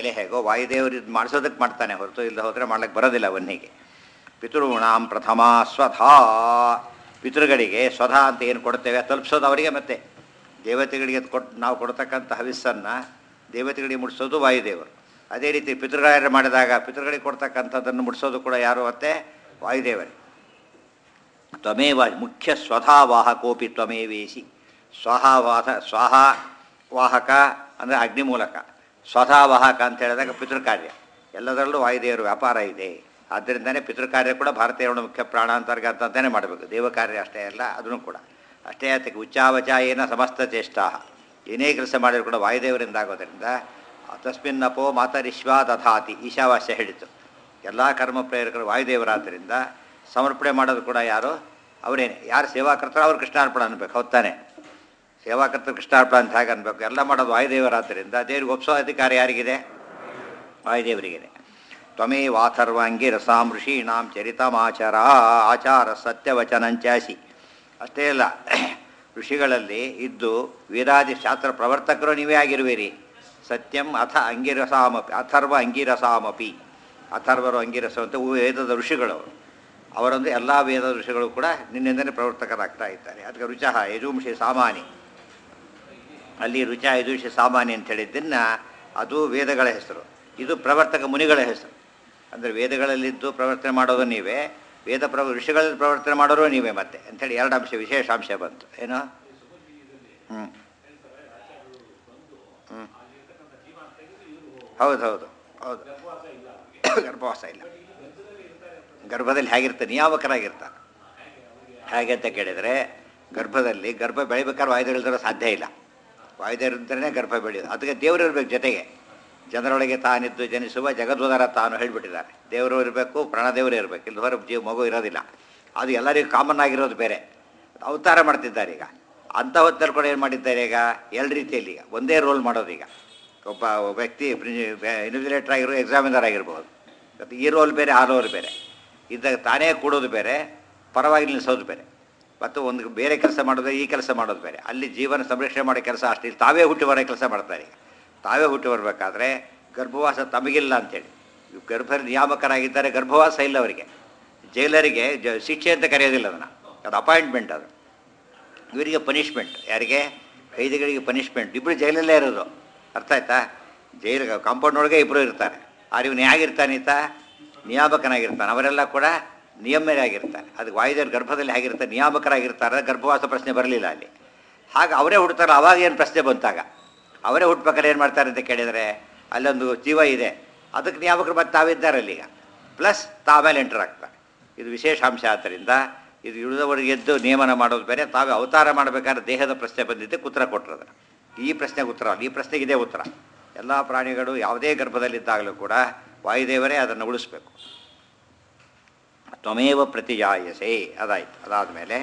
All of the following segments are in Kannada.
ಮೇಲೆ ಹೇಗೋ ವಾಯುದೇವರು ಇದು ಮಾಡಿಸೋದಕ್ಕೆ ಮಾಡ್ತಾನೆ ಹೊರತು ಇಲ್ಲ ಹೋದರೆ ಮಾಡ್ಲಿಕ್ಕೆ ಬರೋದಿಲ್ಲ ವನ್ನಿಗೆ ಪಿತೃಣಾಂ ಪ್ರಥಮ ಸ್ವಧಾ ಪಿತೃಗಳಿಗೆ ಸ್ವಧಾ ಅಂತ ಏನು ಕೊಡ್ತೇವೆ ತಲುಪಿಸೋದು ಅವರಿಗೆ ಮತ್ತೆ ದೇವತೆಗಳಿಗೆ ಕೊಟ್ಟು ನಾವು ಕೊಡ್ತಕ್ಕಂಥ ಹವಿಸ್ಸನ್ನು ದೇವತೆಗಳಿಗೆ ಮುಡಿಸೋದು ವಾಯುದೇವರು ಅದೇ ರೀತಿ ಪಿತೃಗಾರ ಮಾಡಿದಾಗ ಪಿತೃಗಳಿಗೆ ಕೊಡ್ತಕ್ಕಂಥದ್ದನ್ನು ಮುಡಿಸೋದು ಕೂಡ ಯಾರು ಮತ್ತೆ ವಾಯುದೇವರೇ ತ್ವಮೇವ ಮುಖ್ಯ ಸ್ವಧಾ ವಾಹಕೋಪಿ ತ್ವಮೇವೇಸಿ ಸ್ವಹಾವಾಹ ಸ್ವಹ ವಾಹಕ ಅಂದರೆ ಅಗ್ನಿ ಮೂಲಕ ಸ್ವಧಾ ವಾಹಕ ಅಂತ ಹೇಳಿದಾಗ ಪಿತೃಕಾರ್ಯ ಎಲ್ಲದರಲ್ಲೂ ವಾಯುದೇವರ ವ್ಯಾಪಾರ ಇದೆ ಆದ್ದರಿಂದನೇ ಪಿತೃಕಾರ್ಯ ಕೂಡ ಭಾರತೀಯರ ಮುಖ್ಯ ಪ್ರಾಣಾಂತರ್ಗ ಅಂತಂತಾನೆ ಮಾಡಬೇಕು ದೇವ ಕಾರ್ಯ ಅಷ್ಟೇ ಅಲ್ಲ ಅದನ್ನು ಕೂಡ ಅಷ್ಟೇ ಅದಕ್ಕೆ ಉಚ್ಚಾವಚ ಏನ ಸಮಸ್ತ ಚೇಷ್ಟಾ ಏನೇ ಕೆಲಸ ಮಾಡಿದ್ರು ಕೂಡ ವಾಯುದೇವರಿಂದ ಆಗೋದರಿಂದ ತಸ್ಮಿನ್ನಪೋ ಮಾತರಿಶ್ವಾ ದಧಾತಿ ಈಶಾವಾಸ್ಯ ಹೇಳಿತು ಎಲ್ಲ ಕರ್ಮ ಪ್ರೇರಕರು ವಾಯುದೇವರಾದ್ದರಿಂದ ಸಮರ್ಪಣೆ ಮಾಡೋದು ಕೂಡ ಯಾರು ಅವರೇನೆ ಯಾರು ಸೇವಾಕರ್ತರು ಅವ್ರು ಕೃಷ್ಣಾರ್ಪಣ ಅನ್ಬೇಕು ಹೌದಾನೆ ಸೇವಾಕರ್ತರು ಕೃಷ್ಣಾರ್ಪಣ ಅಂತ ಹೇಗೆ ಅನ್ಬೇಕು ಎಲ್ಲ ಮಾಡೋದು ವಾಯುದೇವರಾದ್ದರಿಂದ ದೇವ್ರಿಗೆ ಒಪ್ಸೋ ಅಧಿಕಾರ ಯಾರಿಗಿದೆ ವಾಯುದೇವರಿಗಿದೆ ತ್ವಮೇವಾಥರ್ವಾಂಗಿ ರಸಾಂ ಋಷೀಣಾಂ ಚರಿತಮಾಚರ ಆಚಾರ ಸತ್ಯವಚನಂಚಾಸಿ ಅಷ್ಟೇ ಅಲ್ಲ ಋಷಿಗಳಲ್ಲಿ ಇದ್ದು ವೇದಾದಿ ಶಾಸ್ತ್ರ ಪ್ರವರ್ತಕರು ನೀವೇ ಆಗಿರುವಿರಿ ಸತ್ಯಂ ಅಥ ಅಂಗಿರಸಾಮಪಿ ಅಥರ್ವ ಅಂಗಿರಸಾಮಪಿ ಅಥರ್ವರು ಅಂಗಿರಸ ಅಂತ ವೇದದ ಋಷಿಗಳು ಅವರೊಂದು ಎಲ್ಲ ವೇದದ ಋಷಿಗಳು ಕೂಡ ನಿನ್ನಿಂದಲೇ ಪ್ರವರ್ತಕರಾಗ್ತಾ ಇದ್ದಾರೆ ಅದಕ್ಕೆ ರುಚಃ ಯಜುಂಶಿ ಸಾಮಾನಿ ಅಲ್ಲಿ ರುಚ ಯಜುಂಶಿ ಸಾಮಾನ್ಯ ಅಂತ ಹೇಳಿದ್ದನ್ನು ಅದು ವೇದಗಳ ಹೆಸರು ಇದು ಪ್ರವರ್ತಕ ಮುನಿಗಳ ಹೆಸರು ಅಂದರೆ ವೇದಗಳಲ್ಲಿದ್ದು ಪ್ರವರ್ತನೆ ಮಾಡೋದು ನೀವೇ ವೇದ ಪ್ರವ ಋಷಿಗಳಲ್ಲಿ ಪ್ರವರ್ತನೆ ಮಾಡೋರು ನೀವೇ ಮತ್ತೆ ಅಂಥೇಳಿ ಎರಡು ಅಂಶ ವಿಶೇಷ ಅಂಶ ಬಂತು ಏನು ಹ್ಞೂ ಹ್ಞೂ ಹೌದು ಹೌದು ಹೌದು ಗರ್ಭವಾಸ ಇಲ್ಲ ಗರ್ಭದಲ್ಲಿ ಹೇಗಿರ್ತಾರೆ ನಿಯಾಮಕರಾಗಿರ್ತಾರೆ ಹೇಗೆ ಅಂತ ಕೇಳಿದರೆ ಗರ್ಭದಲ್ಲಿ ಗರ್ಭ ಬೆಳಿಬೇಕಾದ್ರೆ ವಾಯುದೇವರಿಲ್ದಿರೋ ಸಾಧ್ಯ ಇಲ್ಲ ವಾಯುದೇವರಿಂದಲೇ ಗರ್ಭ ಬೆಳೆಯೋದು ಅದಕ್ಕೆ ದೇವರು ಇರಬೇಕು ಜೊತೆಗೆ ಜನರೊಳಗೆ ತಾನಿದ್ದು ಜನಿಸುವ ಜಗದ್ವದರ ತಾನು ಹೇಳಿಬಿಟ್ಟಿದ್ದಾರೆ ದೇವರು ಇರಬೇಕು ಪ್ರಾಣದೇವರು ಇರಬೇಕು ಇಲ್ಲಿ ಹೊರ ಜೀವ ಮಗು ಇರೋದಿಲ್ಲ ಅದು ಎಲ್ಲರಿಗೂ ಕಾಮನ್ ಆಗಿರೋದು ಬೇರೆ ಅವತಾರ ಮಾಡ್ತಿದ್ದಾರೆ ಈಗ ಅಂಥ ಹೊತ್ತಲ್ಲಿ ಕೂಡ ಏನು ಮಾಡಿದ್ದಾರೆ ಈಗ ಎರಡು ರೀತಿಯಲ್ಲಿ ಈಗ ಒಂದೇ ರೋಲ್ ಮಾಡೋದು ಈಗ ಒಬ್ಬ ವ್ಯಕ್ತಿ ಇನ್ವಿಜಿಲೇಟರ್ ಆಗಿರೋ ಎಕ್ಸಾಮಿನರ್ ಆಗಿರ್ಬೋದು ಮತ್ತು ಈ ರೋಲ್ ಬೇರೆ ಆ ರೋಲ್ ಬೇರೆ ಇದ್ದಾಗ ತಾನೇ ಕೂಡೋದು ಬೇರೆ ಪರವಾಗಿ ನಿಲ್ಲಿಸೋದು ಬೇರೆ ಮತ್ತು ಒಂದು ಬೇರೆ ಕೆಲಸ ಮಾಡೋದು ಈ ಕೆಲಸ ಮಾಡೋದು ಬೇರೆ ಅಲ್ಲಿ ಜೀವನ ಸಂರಕ್ಷಣೆ ಮಾಡೋ ಕೆಲಸ ಅಷ್ಟು ಇಲ್ಲಿ ತಾವೇ ಹುಟ್ಟಿ ಬರೋ ಕೆಲಸ ಮಾಡ್ತಾರೆ ಈಗ ತಾವೇ ಹುಟ್ಟಿ ಬರಬೇಕಾದ್ರೆ ಗರ್ಭವಾಸ ತಮಗಿಲ್ಲ ಅಂತೇಳಿ ಇವ್ ಗರ್ಭ ನಿಯಾಮಕರಾಗಿದ್ದಾರೆ ಗರ್ಭವಾಸ ಇಲ್ಲ ಅವರಿಗೆ ಜೈಲರಿಗೆ ಜ ಶಿಕ್ಷೆ ಅಂತ ಕರೆಯೋದಿಲ್ಲ ಅದನ್ನು ಅದು ಅಪಾಯಿಂಟ್ಮೆಂಟ್ ಅದು ಇವರಿಗೆ ಪನಿಷ್ಮೆಂಟ್ ಯಾರಿಗೆ ಕೈದಿಗಳಿಗೆ ಪನಿಷ್ಮೆಂಟ್ ಇಬ್ಬರು ಜೈಲಲ್ಲೇ ಇರೋದು ಅರ್ಥ ಆಯ್ತಾ ಜೈಲು ಕಾಂಪೌಂಡ್ ಒಳಗೆ ಇಬ್ಬರು ಇರ್ತಾರೆ ಆದ್ರೆ ಇವನು ಹೇಗಿರ್ತಾನೆ ಈತ ನಿಯಾಮಕನಾಗಿರ್ತಾನೆ ಅವರೆಲ್ಲ ಕೂಡ ನಿಯಮರಾಗಿರ್ತಾರೆ ಅದಕ್ಕೆ ವಾಯುದೇವ್ರ ಗರ್ಭದಲ್ಲಿ ಹೇಗಿರ್ತಾರೆ ನಿಯಾಮಕರಾಗಿರ್ತಾರೆ ಗರ್ಭವಾಸ ಪ್ರಶ್ನೆ ಬರಲಿಲ್ಲ ಅಲ್ಲಿ ಹಾಗೆ ಅವರೇ ಹುಡ್ತಾರೆ ಅವಾಗ ಏನು ಪ್ರಶ್ನೆ ಬಂತಾಗ ಅವರೇ ಹುಟ್ಬೇಕಾದ್ರೆ ಏನು ಮಾಡ್ತಾರೆ ಅಂತ ಕೇಳಿದರೆ ಅಲ್ಲೊಂದು ಜೀವ ಇದೆ ಅದಕ್ಕೆ ನಿಯಾಮಕರು ಮತ್ತೆ ತಾವಿದ್ದಾರೆ ಅಲ್ಲೀಗ ಪ್ಲಸ್ ತಾವೇಲೆ ಎಂಟರ್ ಆಗ್ತಾರೆ ಇದು ವಿಶೇಷ ಅಂಶ ಆದ್ದರಿಂದ ಇದು ಉಳಿದವರಿಗೆ ಎದ್ದು ನಿಯಮನ ಮಾಡೋದು ಬೇರೆ ತಾವೇ ಅವತಾರ ಮಾಡಬೇಕಾದ್ರೆ ದೇಹದ ಪ್ರಶ್ನೆ ಬಂದಿದ್ದಕ್ಕೆ ಉತ್ತರ ಕೊಟ್ಟರು ಈ ಪ್ರಶ್ನೆಗೆ ಉತ್ತರ ಅಲ್ಲ ಈ ಪ್ರಶ್ನೆಗೆ ಇದೇ ಉತ್ತರ ಎಲ್ಲ ಪ್ರಾಣಿಗಳು ಯಾವುದೇ ಗರ್ಭದಲ್ಲಿದ್ದಾಗಲೂ ಕೂಡ ವಾಯುದೇವರೇ ಅದನ್ನು ಉಳಿಸ್ಬೇಕು ತ್ವಮೇವ ಪ್ರತಿಜಾಯಸೆ ಅದಾಯ್ತು ಅದಾದಮೇಲೆ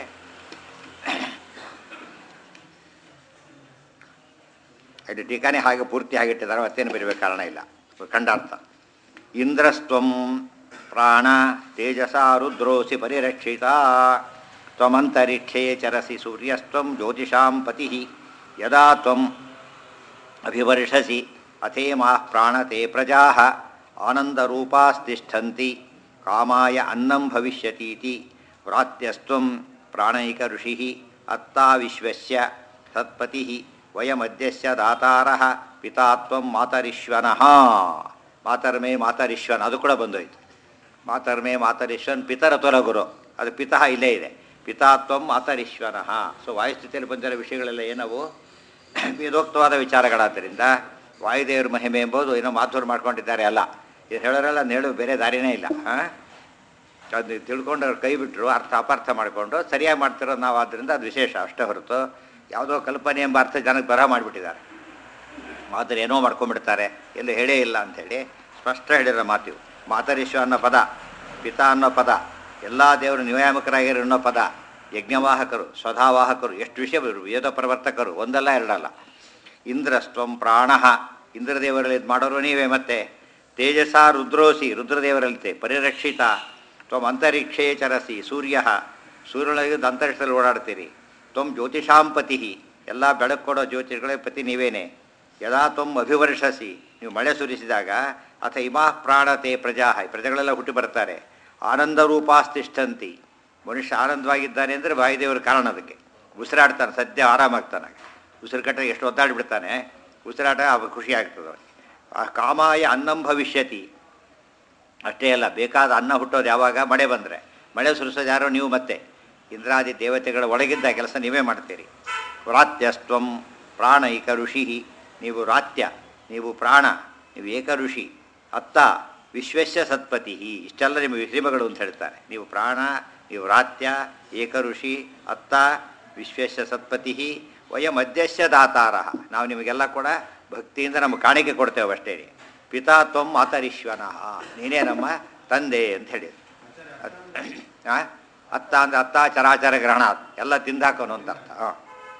ಇದು ಟೀಕಾನೇ ಹಾಗೆ ಪೂರ್ತಿ ಆಗಿಟ್ಟಿದ್ದಾರೆ ಮತ್ತೇನು ಬರಬೇಕು ಕಾರಣ ಇಲ್ಲ ಖಂಡಾರ್ಥ ಇಂದ್ರಸ್ತ್ವಂ ಪ್ರಾಣ ತೇಜಸ ರುದ್ರೋಸಿ ಪರಿರಕ್ಷಿತ ತ್ವಮಂತರಿಕ್ಷೇ ಚರಸಿ ಸೂರ್ಯಸ್ತ್ವಂ ಜ್ಯೋತಿಷಾಂ ಪತಿ ಯದಾ ತ್ವಂ ಅಭಿವರ್ಷಸಿ ಅಥೇಮಾ ಪ್ರಾಣತೆ ಪ್ರಜಾ ಆನಂದರೂಪಾಸ್ತಿಷ್ಠಂತಿ ಕಾಮಾಯ ಅನ್ನಂ ಭವಿಷ್ಯತೀತಿ ವ್ರಾತ್ಯಸ್ತ್ವಂ ಪ್ರಾಣೈಕ ಋಷಿ ಅತ್ತಾ ವಿಶ್ವಸ್ಯ ಸತ್ಪತಿ ವಯಮದ್ಯಸ್ಯ ದಾತಾರಃ ಪಿತಾತ್ವಂ ಮಾತರಿಶ್ವನಃ ಮಾತರ್ಮೇ ಮಾತರಿಶ್ವನ್ ಅದು ಕೂಡ ಬಂದೋಯ್ತು ಮಾತರ್ಮೇ ಮಾತರಿಶ್ವನ್ ಪಿತರ ತೊಲಗುರು ಅದು ಪಿತಃ ಇಲ್ಲೇ ಇದೆ ಪಿತಾತ್ವಂ ಮಾತರಿಶ್ವನಃ ಸೊ ವಾಯುಸ್ಥಿತಿಯಲ್ಲಿ ಬಂದಿರೋ ವಿಷಯಗಳೆಲ್ಲ ಏನವು ವೇದೋಕ್ತವಾದ ವಿಚಾರಗಳಾದ್ದರಿಂದ ವಾಯುದೇವರ ಮಹಿಮೆ ಎಂಬುದು ಏನೋ ಮಾತುರು ಮಾಡ್ಕೊಂಡಿದ್ದಾರೆ ಅಲ್ಲ ಇದು ಹೇಳೋರೆಲ್ಲ ನೇಳು ಬೇರೆ ದಾರಿನೇ ಇಲ್ಲ ಹಾಂ ಅದು ತಿಳ್ಕೊಂಡು ಅವ್ರು ಕೈ ಬಿಟ್ಟರು ಅರ್ಥ ಅಪಾರ್ಥ ಮಾಡಿಕೊಂಡು ಸರಿಯಾಗಿ ಮಾಡ್ತಿರೋದು ನಾವು ಆದ್ದರಿಂದ ಅದು ವಿಶೇಷ ಅಷ್ಟೇ ಹೊರತು ಯಾವುದೋ ಕಲ್ಪನೆ ಎಂಬ ಅರ್ಥ ಜನಕ್ಕೆ ಬರ ಮಾಡಿಬಿಟ್ಟಿದ್ದಾರೆ ಮಾತರು ಏನೋ ಮಾಡ್ಕೊಂಡ್ಬಿಡ್ತಾರೆ ಎಲ್ಲೂ ಹೇಳೇ ಇಲ್ಲ ಅಂಥೇಳಿ ಸ್ಪಷ್ಟ ಹೇಳಿರೋ ಮಾತಿವು ಮಾತರೀಶ್ವ ಅನ್ನೋ ಪದ ಪಿತಾ ಅನ್ನೋ ಪದ ಎಲ್ಲ ದೇವರು ನಿಯಾಮಕರಾಗಿರೋ ಅನ್ನೋ ಪದ ಯಜ್ಞವಾಹಕರು ಸ್ವಧಾವಾಹಕರು ಎಷ್ಟು ವಿಷಯ ವೇದ ಪ್ರವರ್ತಕರು ಒಂದಲ್ಲ ಎರಡಲ್ಲ ಇಂದ್ರಸ್ತ್ವಂ ಪ್ರಾಣ ಇಂದ್ರದೇವರಲ್ಲಿ ಇದು ಮಾಡೋರು ನೀವೇ ಮತ್ತೆ ತೇಜಸ ರುದ್ರೋಸಿ ರುದ್ರದೇವರಲ್ಲಿತೆ ಪರಿರಕ್ಷಿತ ತ್ವಂ ಅಂತರಿಕ್ಷೇ ಚರಸಿ ಸೂರ್ಯ ಸೂರ್ಯನೊಳಗೆ ಅಂತರಿಕ್ಷದಲ್ಲಿ ಓಡಾಡ್ತೀರಿ ತ್ವಂ ಜ್ಯೋತಿಷಾಂ ಪತಿ ಎಲ್ಲ ಬೆಳಕು ಕೊಡೋ ಜ್ಯೋತಿಷಗಳೇ ಪತಿ ನೀವೇನೆ ಯದಾ ತ್ವಂ ಅಭಿವರ್ಷಸಿ ನೀವು ಮಳೆ ಸುರಿಸಿದಾಗ ಅಥ ಇಮಾ ಪ್ರಾಣತೆ ಪ್ರಜಾ ಪ್ರಜೆಗಳೆಲ್ಲ ಹುಟ್ಟಿ ಬರ್ತಾರೆ ಆನಂದ ರೂಪಾಸ್ತಿಷ್ಠಂತಿ ಮನುಷ್ಯ ಆನಂದವಾಗಿದ್ದಾನೆ ಅಂದರೆ ವಾಯುದೇವರ ಕಾರಣ ಅದಕ್ಕೆ ಉಸಿರಾಡ್ತಾನೆ ಸದ್ಯ ಆರಾಮಾಗ್ತಾನೆ ಉಸಿರು ಕಟ್ಟರೆ ಎಷ್ಟು ಒದ್ದಾಡಿಬಿಡ್ತಾನೆ ಉಸಿರಾಟ ಅವ ಖುಷಿ ಆಗ್ತದೆ ಅವನಿಗೆ ಆ ಕಾಮಾಯ ಅನ್ನಂ ಭವಿಷ್ಯತಿ ಅಷ್ಟೇ ಅಲ್ಲ ಬೇಕಾದ ಅನ್ನ ಹುಟ್ಟೋದು ಯಾವಾಗ ಮಳೆ ಬಂದರೆ ಮಳೆ ಸುರಿಸೋದು ಯಾರೋ ನೀವು ಮತ್ತೆ ಇಂದ್ರಾದಿ ದೇವತೆಗಳ ಒಳಗಿದ್ದ ಕೆಲಸ ನೀವೇ ಮಾಡ್ತೀರಿ ವ್ರಾತ್ಯಸ್ತ್ವಂ ಪ್ರಾಣ ಏಕ ಋಷಿ ನೀವು ರಾತ್ಯ ನೀವು ಪ್ರಾಣ ನೀವು ಏಕ ಋಷಿ ಅತ್ತ ವಿಶ್ವಸ್ಯ ಸತ್ಪತಿ ಇಷ್ಟೆಲ್ಲ ನಿಮ್ಮ ವಿಶ್ರಿಮಗಳು ಅಂತ ಹೇಳ್ತಾರೆ ನೀವು ಪ್ರಾಣ ನೀವು ರಾತ್ಯ ಏಕ ಋಷಿ ಅತ್ತ ವಿಶ್ವಸ್ಯ ಸತ್ಪತಿ ವಯಂ ಅಧ್ಯಸ್ಯ ದಾತಾರ ನಾವು ನಿಮಗೆಲ್ಲ ಕೂಡ ಭಕ್ತಿಯಿಂದ ನಮ್ಮ ಕಾಣಿಕೆ ಕೊಡ್ತೇವೆ ಅಷ್ಟೇ ಪಿತಾ ತ್ವಂ ಮಾತರಿಶ್ವನಃ ನೀನೇ ನಮ್ಮ ತಂದೆ ಅಂತ ಹೇಳಿದ್ರು ಆ? ಅತ್ತ ಅಂದ್ರೆ ಅತ್ತ ಚರಾಚರ ಗ್ರಹಣ ಎಲ್ಲ ತಿಂದಾಕೋನು ಅಂತ ಅರ್ಥ ಆ.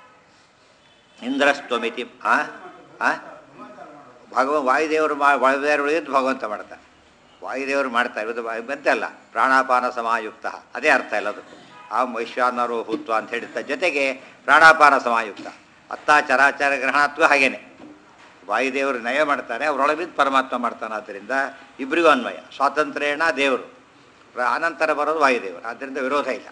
ಇಂದ್ರಸ್ತ್ವಮಿತಿ ಆ ಆ? ಭಗವ ವಾಯುದೇವರು ಮಾ ವಾಯುದೇವರೊಳಗಿದ್ದು ಭಗವಂತ ಮಾಡ್ತಾರೆ ವಾಯುದೇವರು ಮಾಡ್ತಾರೆ ಇದು ವಾ- ಬಂತಲ್ಲ ಪ್ರಾಣಾಪಾನ ಸಮಾಯುಕ್ತ ಅದೇ ಅರ್ಥ ಎಲ್ಲದಕ್ಕೂ ಆ ವೈಶ್ವಾನರು ಭೂತ್ವ ಅಂತ ಹೇಳಿದ್ದ ಜೊತೆಗೆ ಪ್ರಾಣಾಪಾನ ಸಮಾಯುಕ್ತ ಅತ್ತ ಚರಾಚರ ಗ್ರಹಣತ್ವ ಹಾಗೇನೆ ವಾಯುದೇವರು ನಯ ಮಾಡ್ತಾರೆ ಅವರೊಳಗಿದ್ದು ಪರಮಾತ್ಮ ಮಾಡ್ತಾನೆ ಆದ್ದರಿಂದ ಇಬ್ಬರಿಗೂ ಅನ್ವಯ ಸ್ವಾತಂತ್ರ್ಯೇಣ ದೇವರು ಪ್ರ- ಅನಂತರ ಬರೋದು ವಾಯುದೇವರು ಆದ್ದರಿಂದ ವಿರೋಧ ಇಲ್ಲ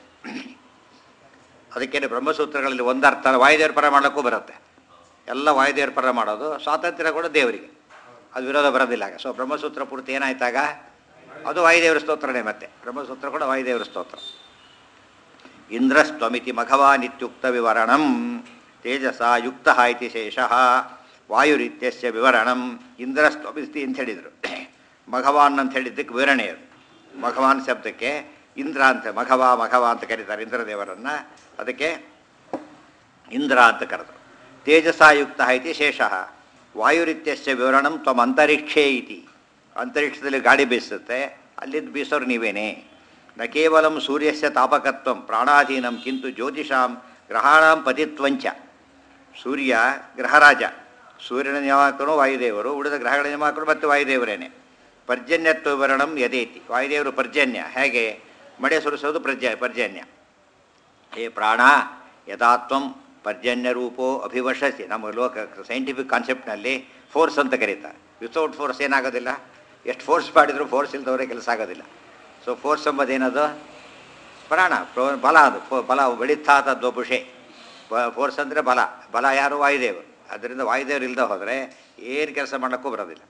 ಅದಕ್ಕೇನೆ ಬ್ರಹ್ಮಸೂತ್ರಗಳಲ್ಲಿ ಒಂದು ಅರ್ಥ ವಾಯುದೇವ್ರ ಪರ ಮಾಡೋಕ್ಕೂ ಬರುತ್ತೆ ಎಲ್ಲ ವಾಯುದೇವ್ರ ಪರ ಮಾಡೋದು ಸ್ವಾತಂತ್ರ್ಯ ಕೂಡ ದೇವರಿಗೆ ಅದು ವಿರೋಧ ಬರೋದಿಲ್ಲ ಆಗ ಸೊ ಬ್ರಹ್ಮಸೂತ್ರ ಪೂರ್ತಿ ಏನಾಯ್ತಾಗ ಅದು ವಾಯುದೇವರ ಸ್ತೋತ್ರನೇ ಮತ್ತೆ ಬ್ರಹ್ಮಸೂತ್ರ ಕೂಡ ವಾಯುದೇವರ ಸ್ತೋತ್ರ ಇಂದ್ರಸ್ತ್ವಮಿತಿ ಮಘವಾನಿತ್ಯುಕ್ತ ವಿವರಣಂ ತೇಜಸ ಯುಕ್ತ ಇತಿ ಶೇಷಃ ವಾಯುರಿತ್ಯಸ್ಯ ವಿವರಣಂ ಇಂದ್ರಸ್ತ್ವಮಿತಿ ಅಂತ ಹೇಳಿದರು ಮಘವಾನ್ ಅಂತ ಹೇಳಿದ್ದಕ್ಕೆ ವಿವರಣೆ ಅದು ಮಘವಾನ್ ಶಬ್ದಕ್ಕೆ ಇಂದ್ರ ಅಂತ ಮಘವ ಮಘವ ಅಂತ ಕರೀತಾರೆ ಇಂದ್ರದೇವರನ್ನು ಅದಕ್ಕೆ ಇಂದ್ರ ಅಂತ ಕರೆದರು ತೇಜಸಾಯುಕ್ತ ಇತಿ ಶೇಷಃ ವಾಯುರಿತ್ಯಸ್ಯ ವಿವರಣಂ ತ್ವಮ್ ಅಂತರಿಕ್ಷೇ ಇತಿ ಅಂತರಿಕ್ಷದಲ್ಲಿ ಗಾಳಿ ಬೀಸುತ್ತೆ ಅಲ್ಲಿದ್ದು ಬೀಸೋರು ನೀವೇನೇ ನ ಕೇವಲಂ ಸೂರ್ಯಸ್ಯ ತಾಪಕತ್ವಂ ಪ್ರಾಣಾಧೀನಂ ಕಿಂತು ಜ್ಯೋತಿಷಾಂ ಗ್ರಹಾಣಾಂ ಪತಿತ್ವಂಚ ಸೂರ್ಯ ಗ್ರಹರಾಜ ಸೂರ್ಯನ ನಿಯಾಮಕನು ವಾಯುದೇವರು ಉಳಿದ ಗ್ರಹಗಳ ನಿಯಾಮಕರು ಮತ್ತು ವಾಯುದೇವರೇನೆ ಪರ್ಜನ್ಯತ್ವ ವಿವರಣಂ ಯದೇತಿ ವಾಯುದೇವರು ಪರ್ಜನ್ಯ ಹೇಗೆ ಮಳೆ ಸುರಿಸೋದು ಪ್ರಜ ಪರ್ಜನ್ಯ ಹೇ ಪ್ರಾಣ ಯಥಾತ್ವಂ ಪರ್ಜನ್ಯ ರೂಪೋ ಅಭಿವರ್ಷಸಿ ನಮ್ಮ ಲೋಕ ಸೈಂಟಿಫಿಕ್ ಕಾನ್ಸೆಪ್ಟ್ನಲ್ಲಿ ಫೋರ್ಸ್ ಅಂತ ಕರೀತಾರೆ ವಿತೌಟ್ ಫೋರ್ಸ್ ಏನಾಗೋದಿಲ್ಲ ಎಷ್ಟು ಫೋರ್ಸ್ ಮಾಡಿದರೂ ಫೋರ್ಸ್ ಇಲ್ದವರೇ ಕೆಲಸ ಆಗೋದಿಲ್ಲ ಸೊ ಫೋರ್ಸ್ ಎಂಬುದೇನದು ಪ್ರಾಣ ಪ್ರೋ- ಬಲ ಅದು ಫೋ- ಬಲ ಬೆಳೀತಾತ ದ್ವಪುಷೆ ಫೋರ್ಸ್ ಅಂದರೆ ಬಲ ಬಲ ಯಾರು ವಾಯುದೇವರು ಅದರಿಂದ ವಾಯುದೇವರು ಇಲ್ಲದೆ ಹೋದರೆ ಏನು ಕೆಲಸ ಮಾಡೋಕ್ಕೂ ಬರೋದಿಲ್ಲ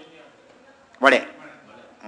ಒಡೆ ಹ್ಞೂ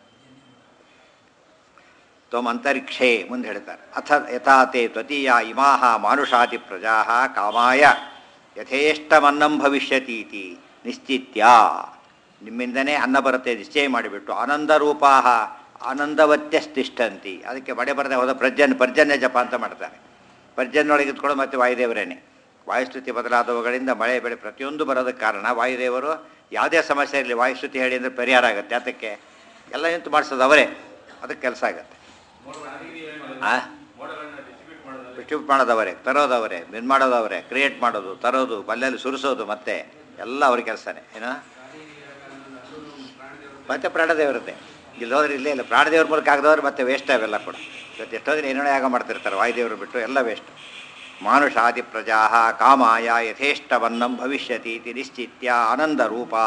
ತ್ವಮ್ ಅಂತರಿಕ್ಷೇ ಮುಂದೆ ಹೇಳ್ತಾರೆ ಅಥ ಯಥಾತೆ ತ್ವತೀಯ ಇಮಾಹ ಮಾನುಷಾತಿ ಪ್ರಜಾ ಕಾಮಾಯ ಯಥೇಷ್ಟಮನ್ನಂ ಭವಿಷ್ಯತೀತಿ ನಿಶ್ಚಿತ್ಯ ನಿಮ್ಮಿಂದನೇ ಅನ್ನ ಬರುತ್ತೆ ನಿಶ್ಚಯ ಮಾಡಿಬಿಟ್ಟು ಆನಂದರೂಪಾ ಆನಂದವತ್ಯಸ್ತಿಷ್ಠಂತಿ ಅದಕ್ಕೆ ಬಡೆ ಬರದೆ ಹೋದ ಪ್ರಜ್ಜನ್ ಪರ್ಜನ್ಯ ಜಪ ಅಂತ ಮಾಡ್ತಾರೆ ಪರ್ಜನ್ಯೊಳಗೆ ಇದ್ಕೊಂಡು ಮತ್ತೆ ವಾಯುದೇವರೇನೆ ವಾಯುಸ್ತುತಿ ಬದಲಾದವುಗಳಿಂದ ಮಳೆ ಬೆಳೆ ಪ್ರತಿಯೊಂದು ಬರೋದಕ್ಕೆ ಕಾರಣ ವಾಯುದೇವರು ಯಾವುದೇ ಸಮಸ್ಯೆ ಇರಲಿ ವಾಯುಸ್ತುತಿ ಹೇಳಿ ಅಂದರೆ ಪರಿಹಾರ ಆಗುತ್ತೆ ಅದಕ್ಕೆ ಎಲ್ಲ ನಿಂತು ಮಾಡಿಸೋದು ಅವರೇ ಅದಕ್ಕೆ ಕೆಲಸ ಆಗುತ್ತೆ ಆ ಡಿಸ್ಟ್ರಿಬ್ಯೂಟ್ ಮಾಡೋದವರೇ ತರೋದವರೇ ಮಿನ್ ಮಾಡೋದವರೇ ಕ್ರಿಯೇಟ್ ಮಾಡೋದು ತರೋದು ಬಲ್ಲೆಲ್ಲಿ ಸುರಿಸೋದು ಮತ್ತೆ ಎಲ್ಲ ಅವ್ರ ಕೆಲಸನೇ ಏನೋ ಮತ್ತೆ ಪ್ರಾಣದೇವರದ್ದೇ ಇಲ್ಲಿ ಹೋದ್ರೆ ಇಲ್ಲೇ ಇಲ್ಲ ಪ್ರಾಣದೇವ್ರ ಮೂಲಕ ಆಗದವ್ರು ಮತ್ತೆ ವೇಸ್ಟ್ ಅವೆಲ್ಲ ಕೂಡ ಇವತ್ತು ಎಷ್ಟೋ ದಿನ ಏನೇನೋ ಯಾಗ ಮಾಡ್ತಿರ್ತಾರೆ ವಾಯುದೇವರು ಬಿಟ್ಟು ಎಲ್ಲ ವೇಸ್ಟ್ ಮಾನುಷಾದಿ ಪ್ರಜಾ ಕಾಮಾಯ ಯಥೇಷ್ಟವನ್ನಂ ಭವಿಷ್ಯತಿ ಇತಿ ನಿಶ್ಚಿತ್ಯ ಆನಂದರೂಪಾ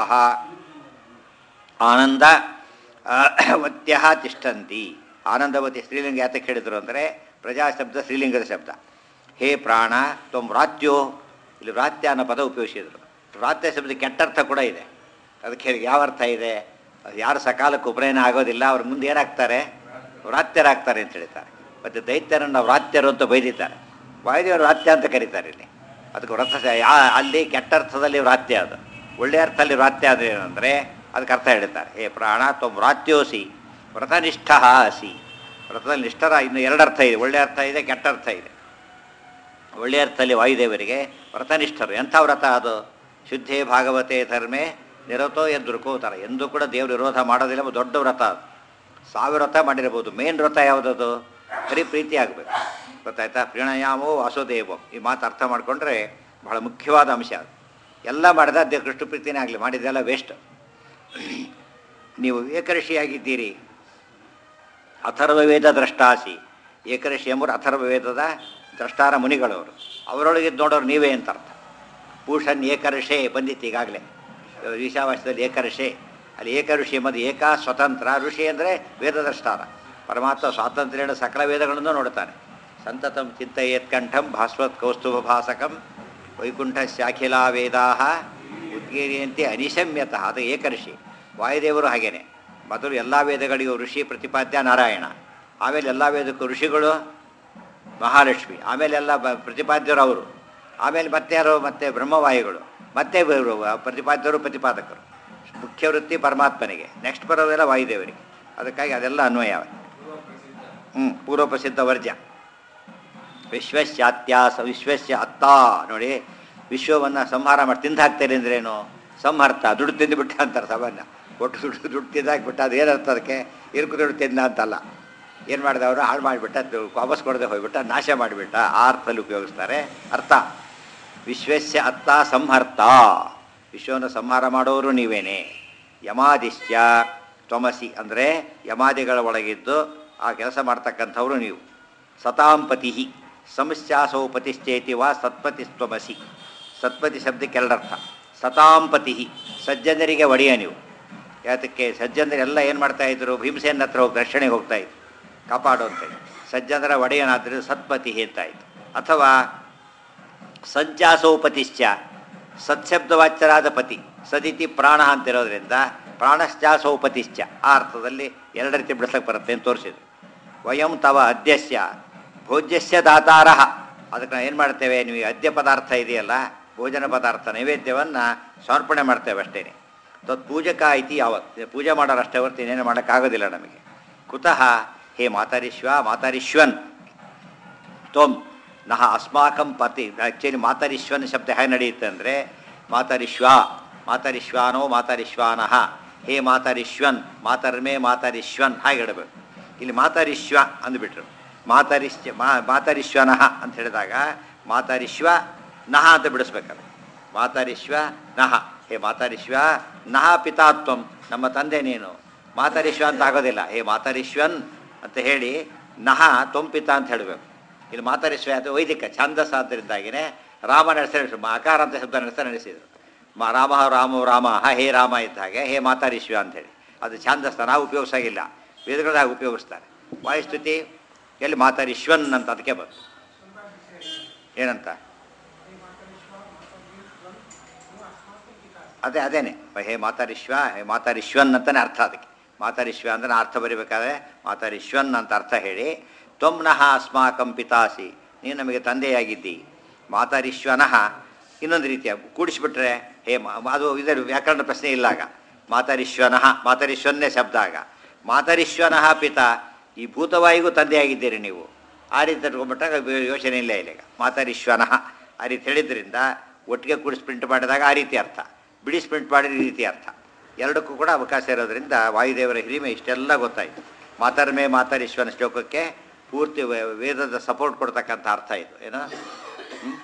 ಆನಂದ ವತ್ಯ ತಿಷ್ಠಂತಿ ಆನಂದವತಿ ಸ್ತ್ರೀಲಿಂಗ ಯಾತಕ್ಕೆ ಹೇಳಿದ್ರು ಅಂದರೆ ಪ್ರಜಾ ಶಬ್ದ ಸ್ತ್ರೀಲಿಂಗದ ಶಬ್ದ ಹೇ ಪ್ರಾಣ ತ್ವಂ ವ್ರಾತ್ಯೋ ಇಲ್ಲಿ ವ್ರಾತ್ಯ ಅನ್ನೋ ಪದ ಉಪಯೋಗಿಸಿದ್ರು ವ್ರಾತ್ಯ ಶಬ್ದ ಕೆಟ್ಟರ್ಥ ಕೂಡ ಇದೆ ಅದಕ್ಕೆ ಹೇಳಿ ಯಾವ ಅರ್ಥ ಇದೆ ಅದು ಯಾರು ಸಕಾಲಕ್ಕೆ ಉಪನಯನ ಆಗೋದಿಲ್ಲ ಅವ್ರ ಮುಂದೆ ಏನಾಗ್ತಾರೆ ವ್ರಾತ್ಯರಾಗ್ತಾರೆ ಅಂತ ಹೇಳ್ತಾರೆ ಮತ್ತು ದೈತ್ಯರನ್ನು ವ್ರಾತ್ಯರು ಅಂತ ಬೈದಿದ್ದಾರೆ ವಾಯುದೇವರು ವ್ರಾತ್ಯ ಅಂತ ಕರೀತಾರೆ ಇಲ್ಲಿ ಅದಕ್ಕೆ ವ್ರತ ಸ- ಯಾ- ಅಲ್ಲಿ ಕೆಟ್ಟ ಅರ್ಥದಲ್ಲಿ ವ್ರಾತ್ಯ ಅದು ಒಳ್ಳೆಯ ಅರ್ಥದಲ್ಲಿ ವ್ರಾತ್ಯ ಆದರೆ ಏನಂದರೆ ಅದಕ್ಕೆ ಅರ್ಥ ಹೇಳ್ತಾರೆ ಹೇ ಪ್ರಾಣ ತ್ವ ವ್ರಾತ್ಯೋಸಿ ವ್ರತನಿಷ್ಠ ಅಸಿ ವ್ರತದಲ್ಲಿ ನಿಷ್ಠರ ಇನ್ನು ಎರಡು ಅರ್ಥ ಇದೆ ಒಳ್ಳೆಯ ಅರ್ಥ ಇದೆ ಕೆಟ್ಟ ಅರ್ಥ ಇದೆ ಒಳ್ಳೆಯ ಅರ್ಥದಲ್ಲಿ ವಾಯುದೇವರಿಗೆ ವ್ರತನಿಷ್ಠರು ಎಂಥ ವ್ರತ ಅದು ಶುದ್ಧೇ ಭಾಗವತೆ ಧರ್ಮೇ ನಿರತೋ ಎದುರುಕೋತಾರ ಎಂದೂ ಕೂಡ ದೇವ್ರ ವಿರೋಧ ಮಾಡೋದಿಲ್ಲ ಅದು ದೊಡ್ಡ ವ್ರತ ಅದು ಸಾವಿರ ವ್ರತ ಮಾಡಿರ್ಬೋದು ಮೇನ್ ವ್ರತ ಯಾವುದದು ಬರೀ ಪ್ರೀತಿ ಆಗಬೇಕು ಗೊತ್ತಾಯ್ತಾ ಪ್ರಣಯಾಮೋ ವಾಸುದೇವೋ ಈ ಮಾತು ಅರ್ಥ ಮಾಡಿಕೊಂಡ್ರೆ ಬಹಳ ಮುಖ್ಯವಾದ ಅಂಶ ಅದು ಎಲ್ಲ ಮಾಡಿದ ದೇ ಕೃಷ್ಣ ಪ್ರೀತಿನೇ ಆಗಲಿ ಮಾಡಿದ್ದೆಲ್ಲ ವೇಸ್ಟ್ ನೀವು ಏಕಋಷಿಯಾಗಿದ್ದೀರಿ ಅಥರ್ವ ವೇದ ದ್ರಷ್ಟಾಸಿ ಏಕಋಷಿ ಎಂಬರು ಅಥರ್ವ ವೇದದ ದ್ರಷ್ಟಾರ ಮುನಿಗಳವರು ಅವರೊಳಗೆ ನೋಡೋರು ನೀವೇ ಅಂತ ಅರ್ಥ ಭೂಷಣ್ ಏಕರ್ಷೆ ಬಂದಿತ್ತು ಈಗಾಗಲೇ ಈಶಾವಾಸ್ಯದಲ್ಲಿ ಏಕರ್ಷೆ ಅಲ್ಲಿ ಏಕಋಷಿ ಎಂಬುದು ಏಕ ಸ್ವತಂತ್ರ ಋಷಿ ಅಂದರೆ ವೇದದಷ್ಟಾರ ಪರಮಾತ್ಮ ಸ್ವಾತಂತ್ರ್ಯನ ಸಕಲ ವೇದಗಳನ್ನು ನೋಡ್ತಾನೆ ಸಂತತಂ ಚಿಂತೆಯತ್ಕಂಠಂ ಭಾಸ್ವತ್ ಕೌಸ್ತುಭ ಭಾಸಕಂ ವೈಕುಂಠ ಶಾಖಿಲಾ ವೇದಾ ಉದ್ಗೀರಿಯಂತೆ ಅನಿಶಮ್ಯತಃ ಅದು ಏಕಋಷಿ ವಾಯುದೇವರು ಹಾಗೇನೆ ಮೊದಲು ಎಲ್ಲ ವೇದಗಳಿಗೂ ಋಷಿ ಪ್ರತಿಪಾದ್ಯ ನಾರಾಯಣ ಆಮೇಲೆ ಎಲ್ಲ ವೇದಕ್ಕೂ ಋಷಿಗಳು ಮಹಾಲಕ್ಷ್ಮಿ ಆಮೇಲೆ ಎಲ್ಲ ಬ- ಪ್ರತಿಪಾದ್ಯರು ಅವರು ಆಮೇಲೆ ಮತ್ತೆ ಯಾರು ಮತ್ತೆ ಬ್ರಹ್ಮವಾಯುಗಳು ಮತ್ತೆ ಇವರು ಪ್ರತಿಪಾದ್ಯರು ಪ್ರತಿಪಾದಕರು ಮುಖ್ಯ ವೃತ್ತಿ ಪರಮಾತ್ಮನಿಗೆ ನೆಕ್ಸ್ಟ್ ಬರೋದೆಲ್ಲ ವಾಯುದೇವರಿಗೆ ಅದಕ್ಕಾಗಿ ಅದೆಲ್ಲ ಅನ್ವಯ ಹ್ಞೂ ಪೂರ್ವ ಪ್ರಸಿದ್ಧ ವರ್ಜ್ಯ ವಿಶ್ವಸ್ಯಾತ್ಯಾಸ ವಿಶ್ವಸ್ಯ ಅತ್ತ ನೋಡಿ ವಿಶ್ವವನ್ನು ಸಂಹಾರ ಮಾಡಿ ತಿಂದು ಹಾಕ್ತಾರೆ ಅಂದ್ರೇನು ಸಂಹರ್ತ ದುಡ್ಡು ತಿಂದು ಬಿಟ್ಟ ಅಂತಾರೆ ಸಾಮಾನ್ಯ ಒಟ್ಟು ದುಡ್ಡು ದುಡ್ಡು ತಿಂದಾಕ್ಬಿಟ್ಟ ಅದು ಏನರ್ಥ ಅದಕ್ಕೆ ಇರ್ಕು ದುಡ್ಡು ತಿಂದ ಅಂತಲ್ಲ ಏನು ಮಾಡಿದ ಅವರು ಹಾಳು ಮಾಡಿಬಿಟ್ಟ ದು- ವಾಪಸ್ ಕೊಡದೆ ಹೋಗ್ಬಿಟ್ಟ ನಾಶ ಮಾಡಿಬಿಟ್ಟ ಆ ಅರ್ಥದಲ್ಲಿ ಉಪಯೋಗಿಸ್ತಾರೆ ಅರ್ಥ ವಿಶ್ವಸ್ಯ ಅತ್ತ ಸಂಹರ್ತ ವಿಶ್ವವನ್ನು ಸಂಹಾರ ಮಾಡೋರು ನೀವೇನೆ ಯಮಾದಿಶ್ಚ ತ್ವಮಸಿ ಅಂದರೆ ಯಮಾದಿಗಳ ಒಳಗಿದ್ದು ಆ ಕೆಲಸ ಮಾಡ್ತಕ್ಕಂಥವ್ರು ನೀವು ಸತಾಂಪತಿ ಸಂಶ್ಚಾಸೌ ಪತಿಶ್ಚೇತಿ ವಾ ಸತ್ಪತಿಸ್ತ್ವಮಸಿ ಸತ್ಪತಿ ಶಬ್ದಕ್ಕೆ ಎರಡರ್ಥ ಸತಾಂಪತಿ ಸಜ್ಜನರಿಗೆ ಒಡೆಯ ನೀವು ಯಾತಕ್ಕೆ ಸಜ್ಜನರೆಲ್ಲ ಏನು ಮಾಡ್ತಾ ಇದ್ರು ಭೀಮಸೇನ ಹತ್ರ ಹೋಗಿ ರಕ್ಷಣೆಗೆ ಹೋಗ್ತಾ ಇದ್ರು ಕಾಪಾಡು ಅಂತೇಳಿ ಸಜ್ಜನರ ಒಡೆಯನಾದ್ರೆ ಸತ್ಪತಿ ಅಂತಾಯಿತು ಅಥವಾ ಸಂಚಾಸೋಪತಿಶ್ಚ ಸತ್ಶಬ್ದವಾಚ್ಯರಾದ ಪತಿ ಸದಿತಿ ಪ್ರಾಣ ಅಂತಿರೋದ್ರಿಂದ ಪ್ರಾಣಶ್ಚಾಸೋಪತಿಶ್ಚ ಆ ಅರ್ಥದಲ್ಲಿ ಎರಡು ರೀತಿ ಬಿಡಿಸಕ್ಕೆ ಬರುತ್ತೆ ಅಂತ ತೋರಿಸಿದ್ರು ವಯಂ ತವ ಅದ್ಯಸ್ಯ ಭೋಜ್ಯಸ್ಯ ದಾತಾರ ಅದಕ್ಕೆ ನಾವು ಏನು ಮಾಡ್ತೇವೆ ನೀವು ಅದ್ಯ ಪದಾರ್ಥ ಇದೆಯಲ್ಲ ಭೋಜನ ಪದಾರ್ಥ ನೈವೇದ್ಯವನ್ನು ಸಮರ್ಪಣೆ ಮಾಡ್ತೇವೆ ಅಷ್ಟೇ ತತ್ ಪೂಜಕ ಐತಿ ಯಾವತ್ತು ಪೂಜೆ ಮಾಡೋರು ಅಷ್ಟೇ ಹೊರ್ತು ಇನ್ನೇನು ಮಾಡೋಕ್ಕಾಗೋದಿಲ್ಲ ನಮಗೆ ಕುತಃ ಹೇ ಮಾತಾರಿಶ್ವ ಮಾತಾರಿಶ್ವನ್ ತ್ವಂ ನಹ ಅಸ್ಮಾಕಂ ಪತಿ ಆ್ಯಕ್ಚುಲಿ ಮಾತರಿಶ್ವನ್ ಶಬ್ದ ಹೇಗೆ ನಡೆಯುತ್ತೆ ಅಂದರೆ ಮಾತರಿಶ್ವ ಮಾತರಿಶ್ವಾನೋ ಮಾತರಿಶ್ವಾನಃ ಹೇ ಮಾತರಿಶ್ವನ್ ಮಾತರ್ಮೇ ಮಾತರಿಶ್ವನ್ ಹಾಗೆ ಇಡಬೇಕು ಇಲ್ಲಿ ಮಾತರಿಶ್ವ ಅಂದುಬಿಟ್ರು ಮಾತರಿಶ್ವ ಮಾ ಮಾತರಿಶ್ವನಃ ಅಂತ ಹೇಳಿದಾಗ ಮಾತರಿಶ್ವ ನಹ ಅಂತ ಬಿಡಿಸ್ಬೇಕಲ್ಲ ಮಾತರಿಶ್ವ ನಹ ಹೇ ಮಾತರಿಶ್ವ ನಹ ಪಿತಾತ್ವಂ ನಮ್ಮ ತಂದೆ ನೀನು ಮಾತರಿಶ್ವ ಅಂತ ಆಗೋದಿಲ್ಲ ಹೇ ಮಾತರಿಶ್ವನ್ ಅಂತ ಹೇಳಿ ನಹ ತ್ವಂಪಿತ ಅಂತ ಹೇಳಬೇಕು ಇಲ್ಲಿ ಮಾತರಿಶ್ವ ಅದು ವೈದಿಕ ಛಾಂದಸ್ ಆದ್ದರಿಂದಾಗಿನೇ ರಾಮ ನಡೆಸಿದ್ರು ಅಕಾರ ಅಂತ ಶಬ್ದ ನಡೆಸ ನಡೆಸಿದರು ಮ ರಾಮ ರಾಮ ರಾಮ ಹೇ ರಾಮ ಇದ್ದ ಹಾಗೆ ಹೇ ಮಾತಾರಿಶ್ವ ಅಂತೇಳಿ ಅದು ಛಾಂದಸ್ಥ ನಾವು ಉಪಯೋಗಿಸಾಗಿಲ್ಲ ವೇದಗಳಾಗಿ ಉಪಯೋಗಿಸ್ತಾರೆ ವಾಯುಸ್ತುತಿ ಎಲ್ಲಿ ಮಾತಾರಿಶ್ವನ್ ಅಂತ ಅದಕ್ಕೆ ಬಂತು ಏನಂತ ಅದೇ ಅದೇನೆ ಹೇ ಮಾತಾರಿಶ್ವ ಹೇ ಮಾತಾರಿಶ್ವನ್ ಅಂತಾನೆ ಅರ್ಥ ಅದಕ್ಕೆ ಮಾತಾರಿಶ್ವ ಅಂದ್ರೆ ನಾ ಅರ್ಥ ಬರಿಬೇಕಾದ್ರೆ ಮಾತಾರಿಶ್ವನ್ ಅಂತ ಅರ್ಥ ಹೇಳಿ ತ್ವಮ್ನಃ ಅಸ್ಮಾಕಂ ಪಿತಾಸಿ ನೀನು ನಮಗೆ ತಂದೆಯಾಗಿದ್ದಿ ಮಾತಾರಿಶ್ವನಃ ಇನ್ನೊಂದು ರೀತಿಯ ಕೂಡಿಸ್ಬಿಟ್ರೆ ಹೇ ಮಾ- ಅದು ಇದರ ವ್ಯಾಕರಣ ಪ್ರಶ್ನೆ ಇಲ್ಲ ಆಗ ಮಾತಾರಿಶ್ವನಃ ಮಾತಾರಿಶ್ವನ್ನೇ ಶಬ್ದ ಆಗ ಮಾತಾರಿಶ್ವನಃ ಪಿತಾ ಈ ಭೂತವಾಯಿಗೂ ತಂದೆಯಾಗಿದ್ದೀರಿ ನೀವು ಆ ರೀತಿ ತಟ್ಕೊಂಡ್ಬಿಟ್ಟಾಗ ಯೋಚನೆ ಇಲ್ಲ ಇಲ್ಲಿಗ ಮಾತಾರಿಶ್ವನಃ ಆ ರೀತಿ ಹೇಳಿದ್ರಿಂದ ಒಟ್ಟಿಗೆ ಕೂಡಿಸಿ ಪ್ರಿಂಟ್ ಮಾಡಿದಾಗ ಆ ರೀತಿ ಅರ್ಥ ಬಿಡಿಸಿ ಪ್ರಿಂಟ್ ಮಾಡಿದ ಈ ರೀತಿ ಅರ್ಥ ಎರಡಕ್ಕೂ ಕೂಡ ಅವಕಾಶ ಇರೋದ್ರಿಂದ ವಾಯುದೇವರ ಹಿರಿಮೆ ಇಷ್ಟೆಲ್ಲ ಗೊತ್ತಾಯಿತು ಮಾತರ್ಮೇ ಮಾತಾರಿಶ್ವನ ಶ್ಲೋಕಕ್ಕೆ ಪೂರ್ತಿ ವೇ- ವೇದದ ಸಪೋರ್ಟ್ ಕೊಡ್ತಕ್ಕಂಥ ಅರ್ಥ ಇದು ಏನೋ ಹ್ಮ್?